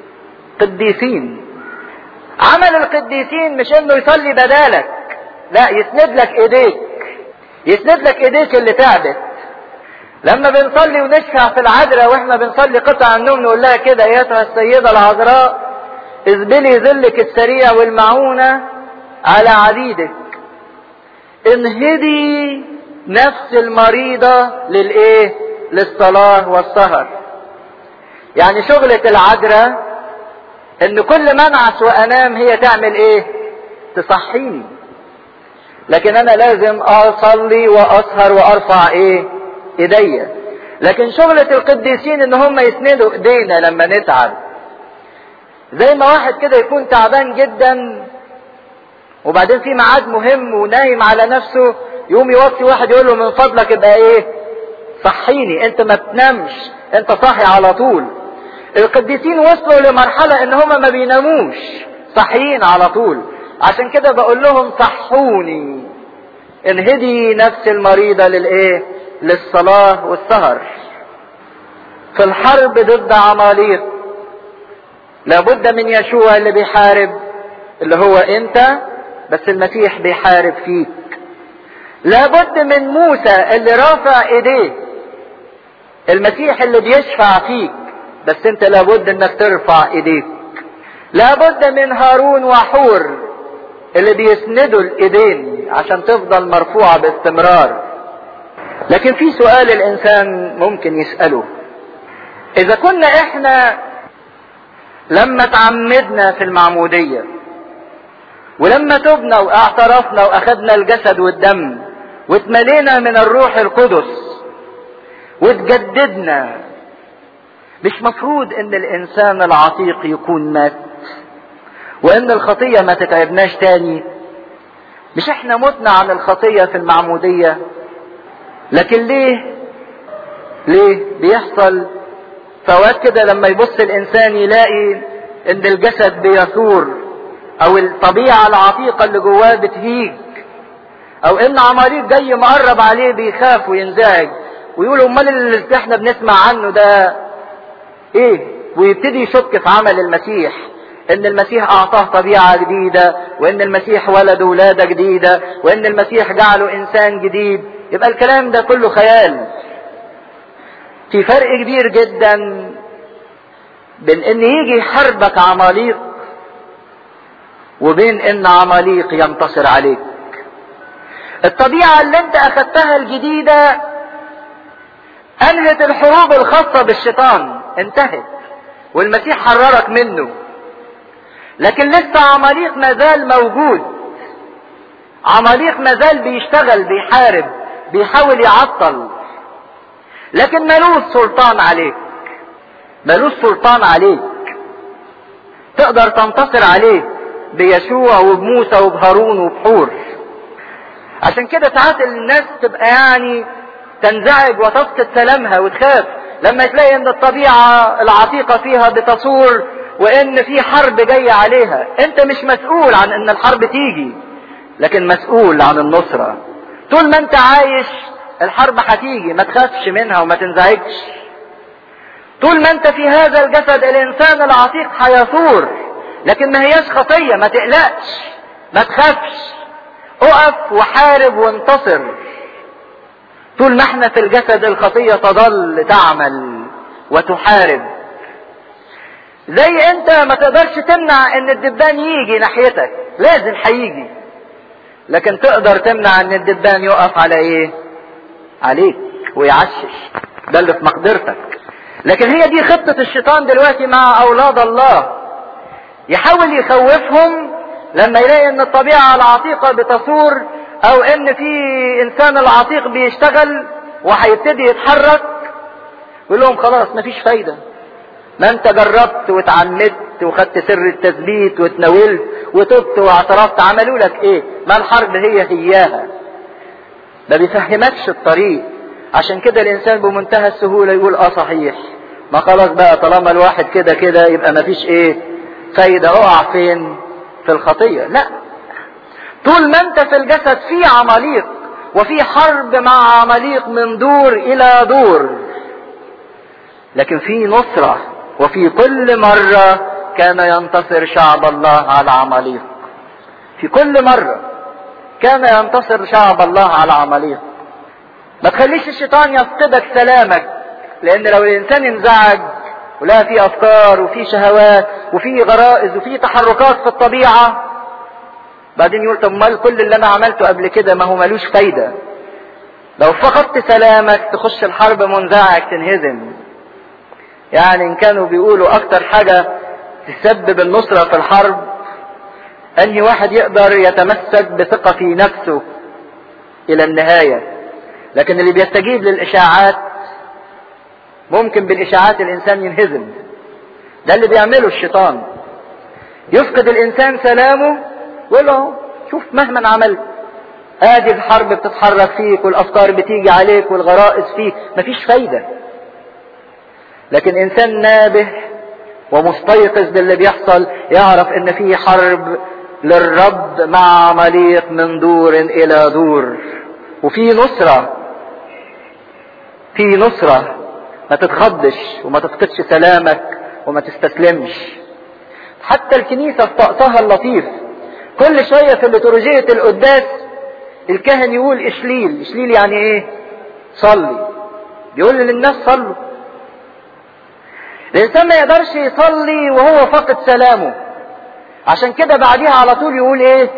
قديسين عمل القديسين مش انه يصلي بدالك لا يسند لك ايديك يسند لك ايديك اللي تعبت لما بنصلي ونشفع في العذراء واحنا بنصلي قطع النوم نقول لها كده ايتها السيدة العذراء اذبلي ذلك السريع والمعونة على عبيدك انهدي نفس المريضة للايه للصلاة والسهر يعني شغلة العذراء ان كل منعس وانام هي تعمل ايه تصحيني لكن انا لازم اصلي واسهر وارفع ايه ايديا لكن شغلة القديسين ان هم يسندوا ايدينا لما نتعب زي ما واحد كده يكون تعبان جدا وبعدين في ميعاد مهم ونايم على نفسه يقوم يوصي واحد يقول له من فضلك ابقى ايه صحيني انت ما تنامش انت صاحي على طول القديسين وصلوا لمرحلة ان هم ما بيناموش صحيين على طول عشان كده بقول لهم صحوني انهدي نفس المريضة للايه للصلاة والسهر في الحرب ضد عماليق لابد من يشوع اللي بيحارب اللي هو انت بس المسيح بيحارب فيك لابد من موسى اللي رافع ايديه المسيح اللي بيشفع فيك بس انت لابد انك ترفع ايديك لابد من هارون وحور اللي بيسندوا الايدين عشان تفضل مرفوعة باستمرار لكن في سؤال الانسان ممكن يسأله اذا كنا احنا لما تعمدنا في المعمودية ولما تبنا واعترفنا واخدنا الجسد والدم واتملينا من الروح القدس واتجددنا مش مفروض ان الانسان العتيق يكون مات وان الخطية ما تتعبناش تاني مش احنا متنا عن الخطية في المعمودية لكن ليه ليه بيحصل فوات كده لما يبص الانسان يلاقي ان الجسد بيثور او الطبيعة العتيقة اللي جواه بتهيج او ان عماليق جاي مقرب عليه بيخاف وينزعج ويقول امال اللي احنا بنسمع عنه ده ايه ويبتدي يشك في عمل المسيح ان المسيح اعطاه طبيعة جديدة وان المسيح ولد ولادة جديدة وان المسيح جعله انسان جديد يبقى الكلام ده كله خيال في فرق كبير جدا بين ان يجي يحاربك عماليق وبين ان عماليق ينتصر عليك الطبيعة اللي انت اخدتها الجديدة انهت الحروب الخاصة بالشيطان انتهت والمسيح حررك منه لكن لسه عماليق مازال موجود عماليق مازال بيشتغل بيحارب بيحاول يعطل لكن ملوش سلطان عليك ملوش سلطان عليك تقدر تنتصر عليه بيشوع وبموسى وبهارون وبحور عشان كده ساعات الناس تبقى يعني تنزعج وتفقد سلامها وتخاف لما تلاقي ان الطبيعة العتيقة فيها بتصور وان في حرب جاية عليها انت مش مسؤول عن ان الحرب تيجي لكن مسؤول عن النصرة طول ما انت عايش الحرب هتيجي ما تخافش منها وما تنزعجش طول ما انت في هذا الجسد الانسان العتيق هيثور لكن ما هياش خطية ما تقلقش ما تخافش اقف وحارب وانتصر طول ما احنا في الجسد الخطية تظل تعمل وتحارب زي انت ما تقدرش تمنع ان الدبان يجي ناحيتك لازم هيجي لكن تقدر تمنع ان الدبان يقف على ايه عليك ويعشش ده اللي في مقدرتك لكن هي دي خطة الشيطان دلوقتي مع اولاد الله يحاول يخوفهم لما يلاقي ان الطبيعة العتيقة بتصور او ان في انسان العتيق بيشتغل وهيبتدي يتحرك يقول لهم خلاص مفيش فايدة ما انت جربت واتعمدت وخدت سر التثبيت واتناولت وتبت واعترفت عملوا لك ايه ما الحرب هي هياها ما بيفهمكش الطريق عشان كده الانسان بمنتهى السهولة يقول اه صحيح ما خلاص بقى طالما الواحد كده كده يبقى مفيش ايه فايدة اقع فين في الخطية لا طول ما انت في الجسد في عماليق وفي حرب مع عماليق من دور الى دور لكن في نصرة وفي كل مرة كان ينتصر شعب الله على عماليق في كل مرة كان ينتصر شعب الله على عماليق ما تخليش الشيطان يفقدك سلامك لان لو الانسان انزعج ولا في افكار وفي شهوات وفي غرائز وفي تحركات في الطبيعة بعدين يقول طب مال كل اللي انا عملته قبل كده ما هو ملوش فايدة لو فقدت سلامك تخش الحرب منزعج تنهزم يعني ان كانوا بيقولوا اكتر حاجة تسبب النصرة في الحرب انهي واحد يقدر يتمسك بثقة في نفسه الى النهاية لكن اللي بيستجيب للاشاعات ممكن بالاشاعات الانسان ينهزم ده اللي بيعمله الشيطان يفقد الانسان سلامه ويقول له شوف مهما عملت ادي الحرب بتتحرك فيك والافكار بتيجي عليك والغرائز فيك مفيش فايدة لكن انسان نابه ومستيقظ باللي بيحصل يعرف ان في حرب للرب مع عماليق من دور الى دور وفي نصرة في نصرة ما تتخضش وما تفقدش سلامك وما تستسلمش حتى الكنيسة في طقسها اللطيف كل شوية في ليتورجية القداس الكاهن يقول اشليل اشليل يعني ايه صلي بيقول للناس صلوا الانسان ما يقدرش يصلي وهو فاقد سلامه عشان كده بعديها على طول يقول ايه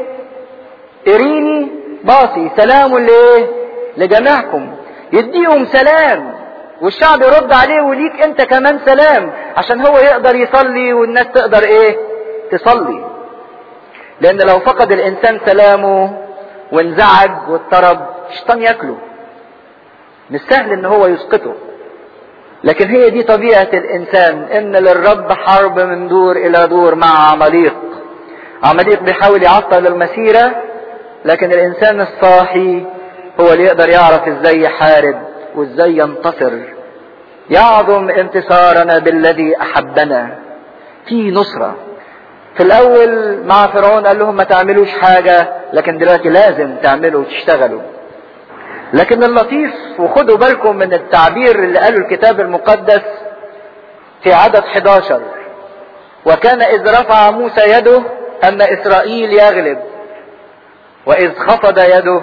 اريني باصي سلام لايه لجميعكم يديهم سلام والشعب يرد عليه وليك انت كمان سلام عشان هو يقدر يصلي والناس تقدر ايه تصلي لان لو فقد الانسان سلامه وانزعج واضطرب الشيطان ياكله مش سهل ان هو يسقطه لكن هي دي طبيعة الانسان ان للرب حرب من دور الى دور مع عماليق عماليق بيحاول يعطل المسيرة لكن الانسان الصاحي هو اللي يقدر يعرف ازاي يحارب وازاي ينتصر يعظم انتصارنا بالذي احبنا في نصرة في الاول مع فرعون قال لهم ما تعملوش حاجة لكن دلوقتي لازم تعملوا وتشتغلوا لكن اللطيف وخدوا بالكم من التعبير اللي قاله الكتاب المقدس في عدد 11 وكان اذ رفع موسى يده ان اسرائيل يغلب واذ خفض يده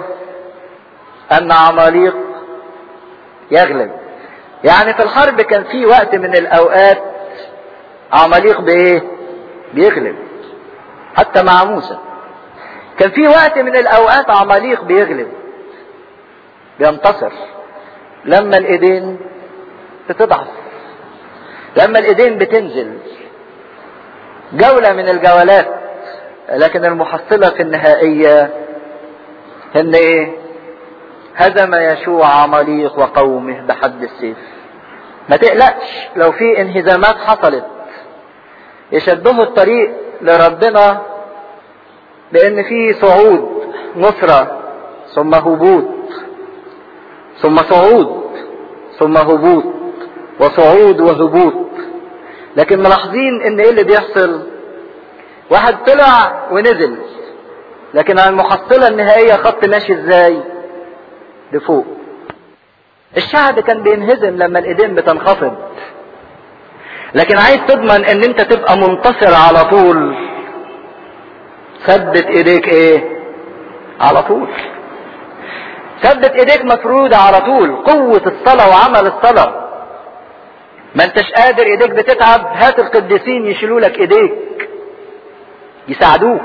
ان عماليق يغلب يعني في الحرب كان في وقت من الاوقات عماليق بايه بيغلب حتى مع موسى كان في وقت من الاوقات عماليق بيغلب بينتصر لما الايدين بتضعف لما الايدين بتنزل جولة من الجولات لكن المحصلة في النهائية ان ايه هزم يشوع عماليق وقومه بحد السيف ما تقلقش لو في انهزامات حصلت يشبهوا الطريق لربنا بان في صعود نصرة ثم هبوط ثم صعود ثم هبوط وصعود وهبوط لكن ملاحظين ان ايه اللي بيحصل واحد طلع ونزل لكن المحصلة النهائية خط ماشي ازاي لفوق الشعب كان بينهزم لما الايدين بتنخفض لكن عايز تضمن ان انت تبقى منتصر على طول ثبت ايديك ايه على طول ثبت ايديك مفرودة على طول قوة الصلاة وعمل الصلاة ما انتش قادر ايديك بتتعب هات القديسين يشيلوا لك ايديك يساعدوك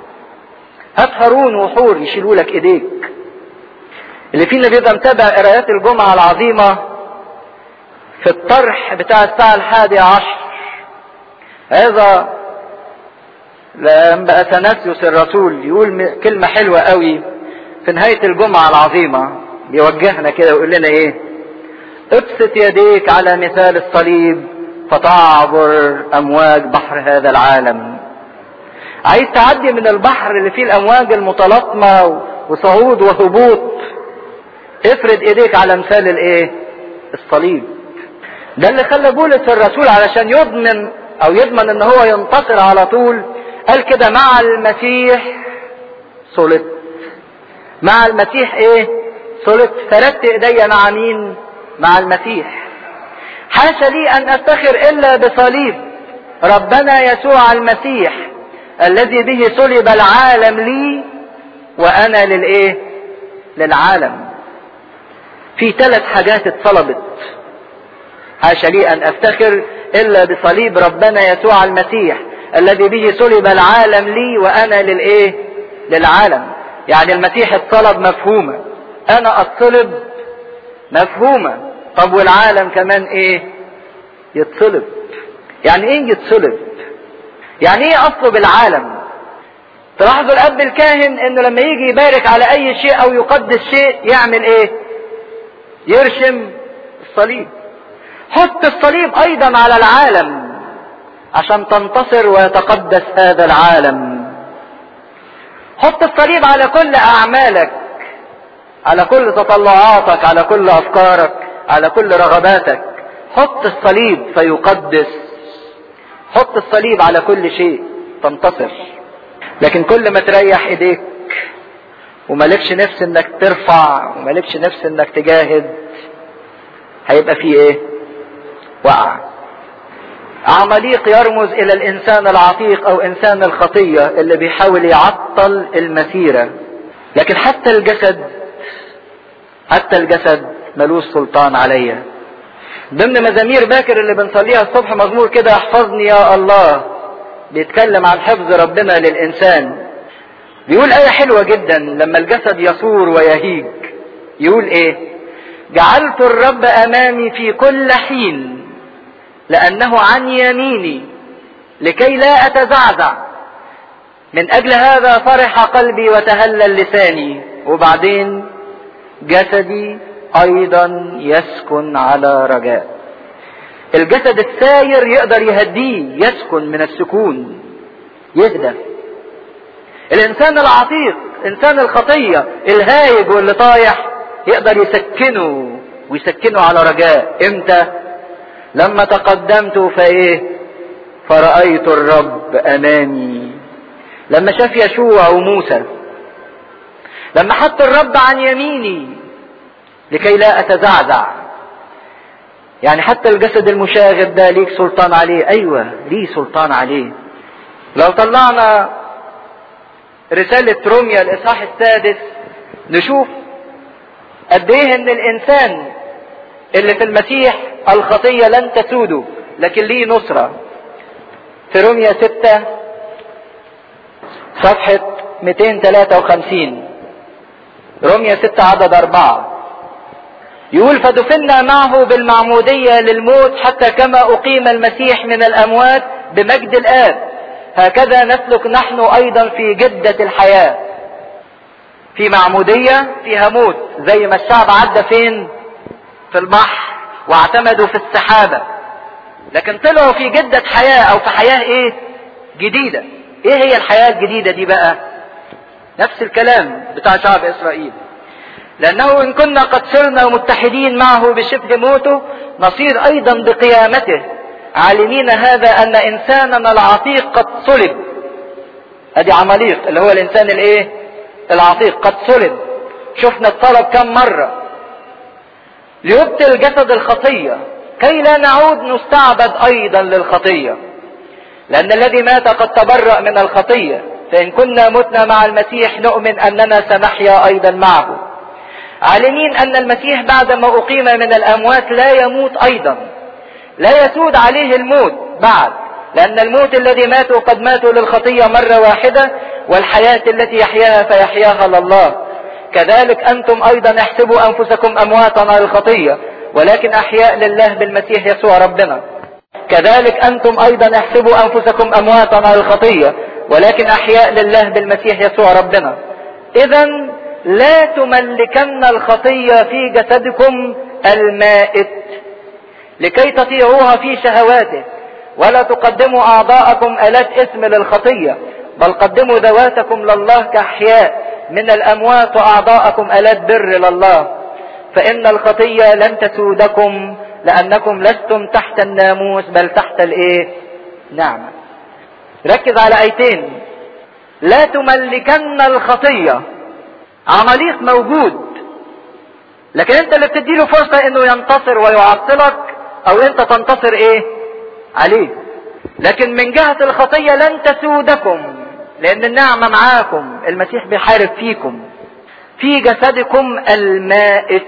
هات هارون وحور يشيلوا لك ايديك اللي فينا بيبقى متابع قرايات الجمعة العظيمة في الطرح بتاع الساعة الحادية عشر هذا لما اثناسيوس الرسول يقول كلمة حلوة قوي في نهاية الجمعة العظيمة بيوجهنا كده ويقول لنا ايه ابسط يديك على مثال الصليب فتعبر امواج بحر هذا العالم عايز تعدي من البحر اللي فيه الامواج المتلاطمة وصعود وهبوط افرد ايديك على مثال الايه الصليب ده اللي خلى بولس الرسول علشان يضمن او يضمن ان هو ينتصر على طول قال كده مع المسيح صلت مع المسيح ايه صلت فردت ايدي مع مين مع المسيح حاشا لي ان افتخر الا بصليب ربنا يسوع المسيح الذي به صلب العالم لي وانا للايه للعالم في ثلاث حاجات اتصلبت حاشا لي ان افتخر الا بصليب ربنا يسوع المسيح الذي به صلب العالم لي وانا للايه للعالم يعني المسيح اتصلب مفهومة انا اتصلب مفهومة طب والعالم كمان ايه يتصلب يعني ايه يتصلب يعني ايه اصلب العالم تلاحظوا الاب الكاهن انه لما يجي يبارك على اي شيء او يقدس شيء يعمل ايه يرشم الصليب حط الصليب ايضا على العالم عشان تنتصر ويتقدس هذا العالم حط الصليب على كل اعمالك على كل تطلعاتك على كل افكارك على كل رغباتك حط الصليب فيقدس حط الصليب على كل شيء تنتصر لكن كل ما تريح ايديك ومالكش نفس انك ترفع ومالكش نفس انك تجاهد هيبقى فيه ايه وقع عماليق يرمز الى الانسان العتيق او انسان الخطية اللي بيحاول يعطل المسيرة لكن حتى الجسد حتى الجسد ملوش سلطان عليا ضمن مزامير باكر اللي بنصليها الصبح مزمور كده احفظني يا الله بيتكلم عن حفظ ربنا للانسان بيقول آية حلوة جدا لما الجسد يصور ويهيج يقول ايه جعلت الرب امامي في كل حين لانه عن يميني لكي لا اتزعزع من اجل هذا فرح قلبي وتهلل لساني وبعدين جسدي ايضا يسكن على رجاء الجسد الساير يقدر يهديه يسكن من السكون يهدى الانسان العتيق انسان الخطية الهايج واللي طايح يقدر يسكنه ويسكنه على رجاء امتى لما تقدمت فايه فرأيت الرب امامي لما شاف يشوع وموسى لما حط الرب عن يميني لكي لا اتزعزع يعني حتى الجسد المشاغب ده ليك سلطان عليه ايوه ليه سلطان عليه لو طلعنا رسالة روميا الاصحاح السادس نشوف قد ايه ان الانسان اللي في المسيح الخطية لن تسوده لكن ليه نصرة في روميا ستة صفحة 253 روميا ستة عدد أربعة يقول فدفنا معه بالمعمودية للموت حتى كما أقيم المسيح من الأموات بمجد الآب هكذا نسلك نحن أيضا في جدة الحياة في معمودية فيها موت زي ما الشعب عدى فين في البحر واعتمدوا في السحابة لكن طلعوا في جدة حياة أو في حياة إيه جديدة إيه هي الحياة الجديدة دي بقى نفس الكلام بتاع شعب إسرائيل لأنه إن كنا قد صرنا متحدين معه بشبه موته نصير أيضا بقيامته عالمين هذا أن إنساننا العتيق قد صلب أدي عماليق اللي هو الإنسان الإيه العتيق قد صلب شفنا الطلب كم مرة ليبطل جسد الخطية كي لا نعود نستعبد أيضا للخطية لأن الذي مات قد تبرأ من الخطية فإن كنا متنا مع المسيح نؤمن أننا سنحيا أيضا معه عالمين أن المسيح بعدما أقيم من الأموات لا يموت أيضا لا يسود عليه الموت بعد لأن الموت الذي ماتوا قد ماتوا للخطية مرة واحدة والحياة التي يحياها فيحياها لله كذلك أنتم أيضا احسبوا أنفسكم أمواتا على الخطية ولكن أحياء لله بالمسيح يسوع ربنا كذلك أنتم أيضا احسبوا أنفسكم أمواتا على الخطية ولكن أحياء لله بالمسيح يسوع ربنا إذا لا تملكن الخطية في جسدكم المائت لكي تطيعوها في شهواته ولا تقدموا أعضاءكم آلات اسم للخطية بل قدموا ذواتكم لله كأحياء من الأموات وأعضاءكم آلات بر لله فإن الخطية لن تسودكم لأنكم لستم تحت الناموس بل تحت الإيه؟ نعمة. ركز على آيتين. لا تملكن الخطية. عماليق موجود. لكن أنت اللي بتديله فرصة إنه ينتصر ويعطلك أو أنت تنتصر إيه؟ عليه. لكن من جهة الخطية لن تسودكم لأن النعمة معاكم، المسيح بيحارب فيكم. في جسدكم المائت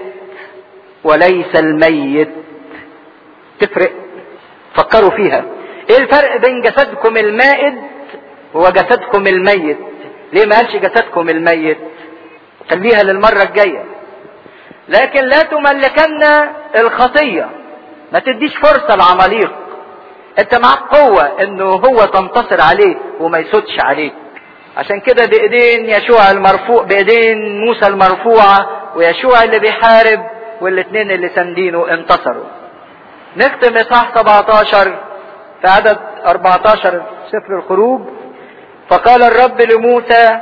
وليس الميت تفرق فكروا فيها ايه الفرق بين جسدكم المائت وجسدكم الميت ليه ما قالش جسدكم الميت خليها للمرة الجاية لكن لا تملكن الخطية ما تديش فرصة لعماليق انت معاك قوة انه هو تنتصر عليه وما يسودش عليك عشان كده بايدين يشوع المرفوع بايدين موسى المرفوعة ويشوع اللي بيحارب والاثنين اللي ساندينه انتصروا نختم اصحاح 17 في عدد 14 سفر الخروج فقال الرب لموسى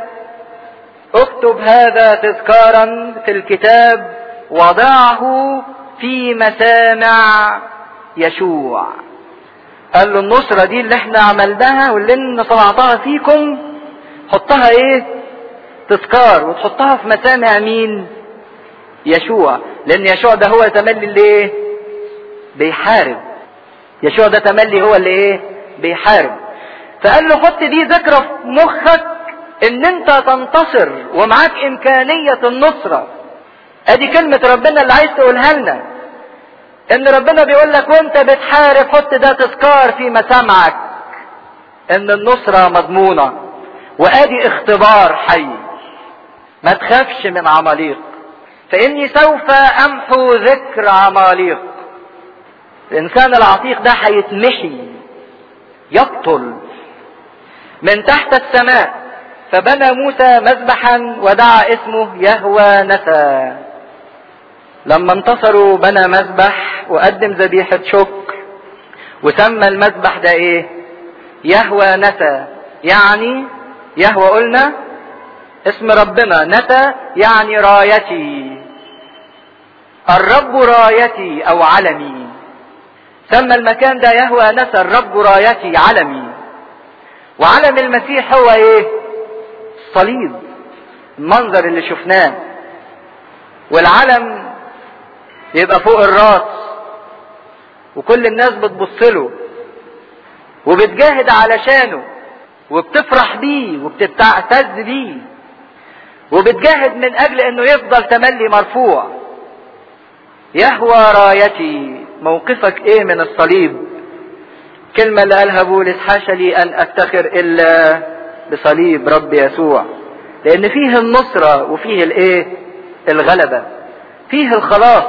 اكتب هذا تذكارا في الكتاب وضعه في مسامع يشوع قال له النصرة دي اللي احنا عملناها واللي انا صنعتها فيكم حطها ايه تذكار وتحطها في مسامع مين يشوع لان يشوع ده هو تملي اللي ايه بيحارب يشوع ده تملي هو اللي ايه بيحارب فقال له حط دي ذكرى في مخك ان انت تنتصر ومعاك امكانية النصرة ادي كلمة ربنا اللي عايز تقولها لنا ان ربنا بيقول لك وانت بتحارب حط ده تذكار في مسامعك ان النصرة مضمونة وادي اختبار حي ما تخافش من عماليق فاني سوف امحو ذكر عماليق الانسان العتيق ده هيتمحي يبطل من تحت السماء فبنى موسى مذبحا ودعا اسمه يهوى نسى لما انتصروا بنى مذبح وقدم ذبيحة شكر وسمى المذبح ده ايه يهوى نسى يعني يهوى قلنا اسم ربنا نسى يعني رايتي الرب رايتي او علمي سمى المكان ده يهوى نسى الرب رايتي علمي وعلم المسيح هو ايه الصليب المنظر اللي شفناه والعلم يبقى فوق الراس وكل الناس بتبص له وبتجاهد علشانه وبتفرح بيه وبتعتز بيه وبتجاهد من اجل انه يفضل تملي مرفوع يهوى رايتي موقفك ايه من الصليب كلمة اللي قالها بولس حاشا لي ان افتخر الا بصليب رب يسوع لان فيه النصرة وفيه الايه الغلبة فيه الخلاص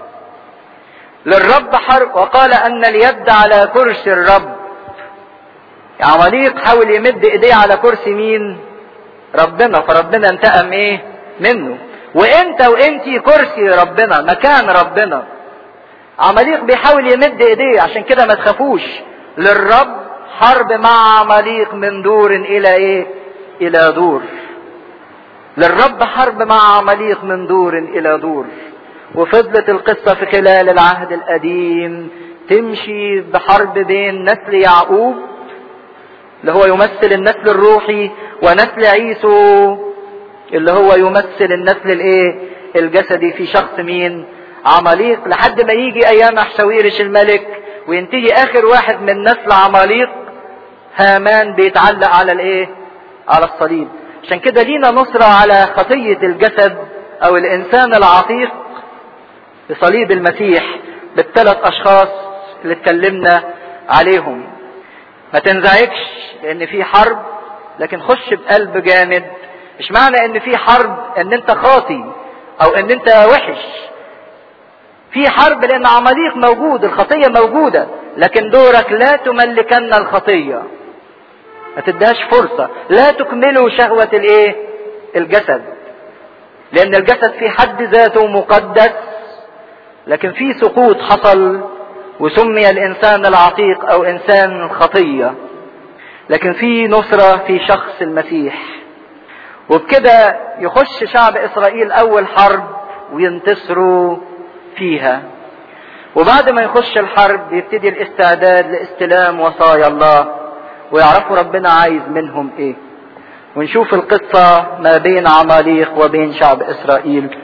للرب حرب وقال ان اليد على كرسي الرب عماليق حاول يمد ايديه على كرسي مين ربنا فربنا انتقم ايه منه وانت وانتي كرسي ربنا مكان ربنا عماليق بيحاول يمد ايديه عشان كده ما تخافوش للرب حرب مع عماليق من دور الى ايه الى دور للرب حرب مع عماليق من دور الى دور وفضلت القصة في خلال العهد القديم تمشي بحرب بين نسل يعقوب اللي هو يمثل النسل الروحي ونسل عيسو اللي هو يمثل النسل الايه الجسدي في شخص مين عماليق لحد ما يجي ايام احشاويرش الملك وينتهي اخر واحد من نسل عماليق هامان بيتعلق على الايه على الصليب عشان كده لينا نصرة على خطية الجسد او الانسان العتيق بصليب المسيح بالثلاث اشخاص اللي اتكلمنا عليهم ما تنزعجش لان في حرب لكن خش بقلب جامد مش معنى ان في حرب ان انت خاطي او ان انت وحش في حرب لان عماليق موجود الخطية موجودة لكن دورك لا تملكن الخطية ما تديهاش فرصة لا تكملوا شهوة الايه الجسد لان الجسد في حد ذاته مقدس لكن في سقوط حصل وسمي الانسان العتيق او انسان الخطية لكن في نصرة في شخص المسيح وبكده يخش شعب اسرائيل اول حرب وينتصروا فيها وبعد ما يخش الحرب يبتدي الاستعداد لاستلام وصايا الله ويعرفوا ربنا عايز منهم ايه ونشوف القصة ما بين عماليق وبين شعب اسرائيل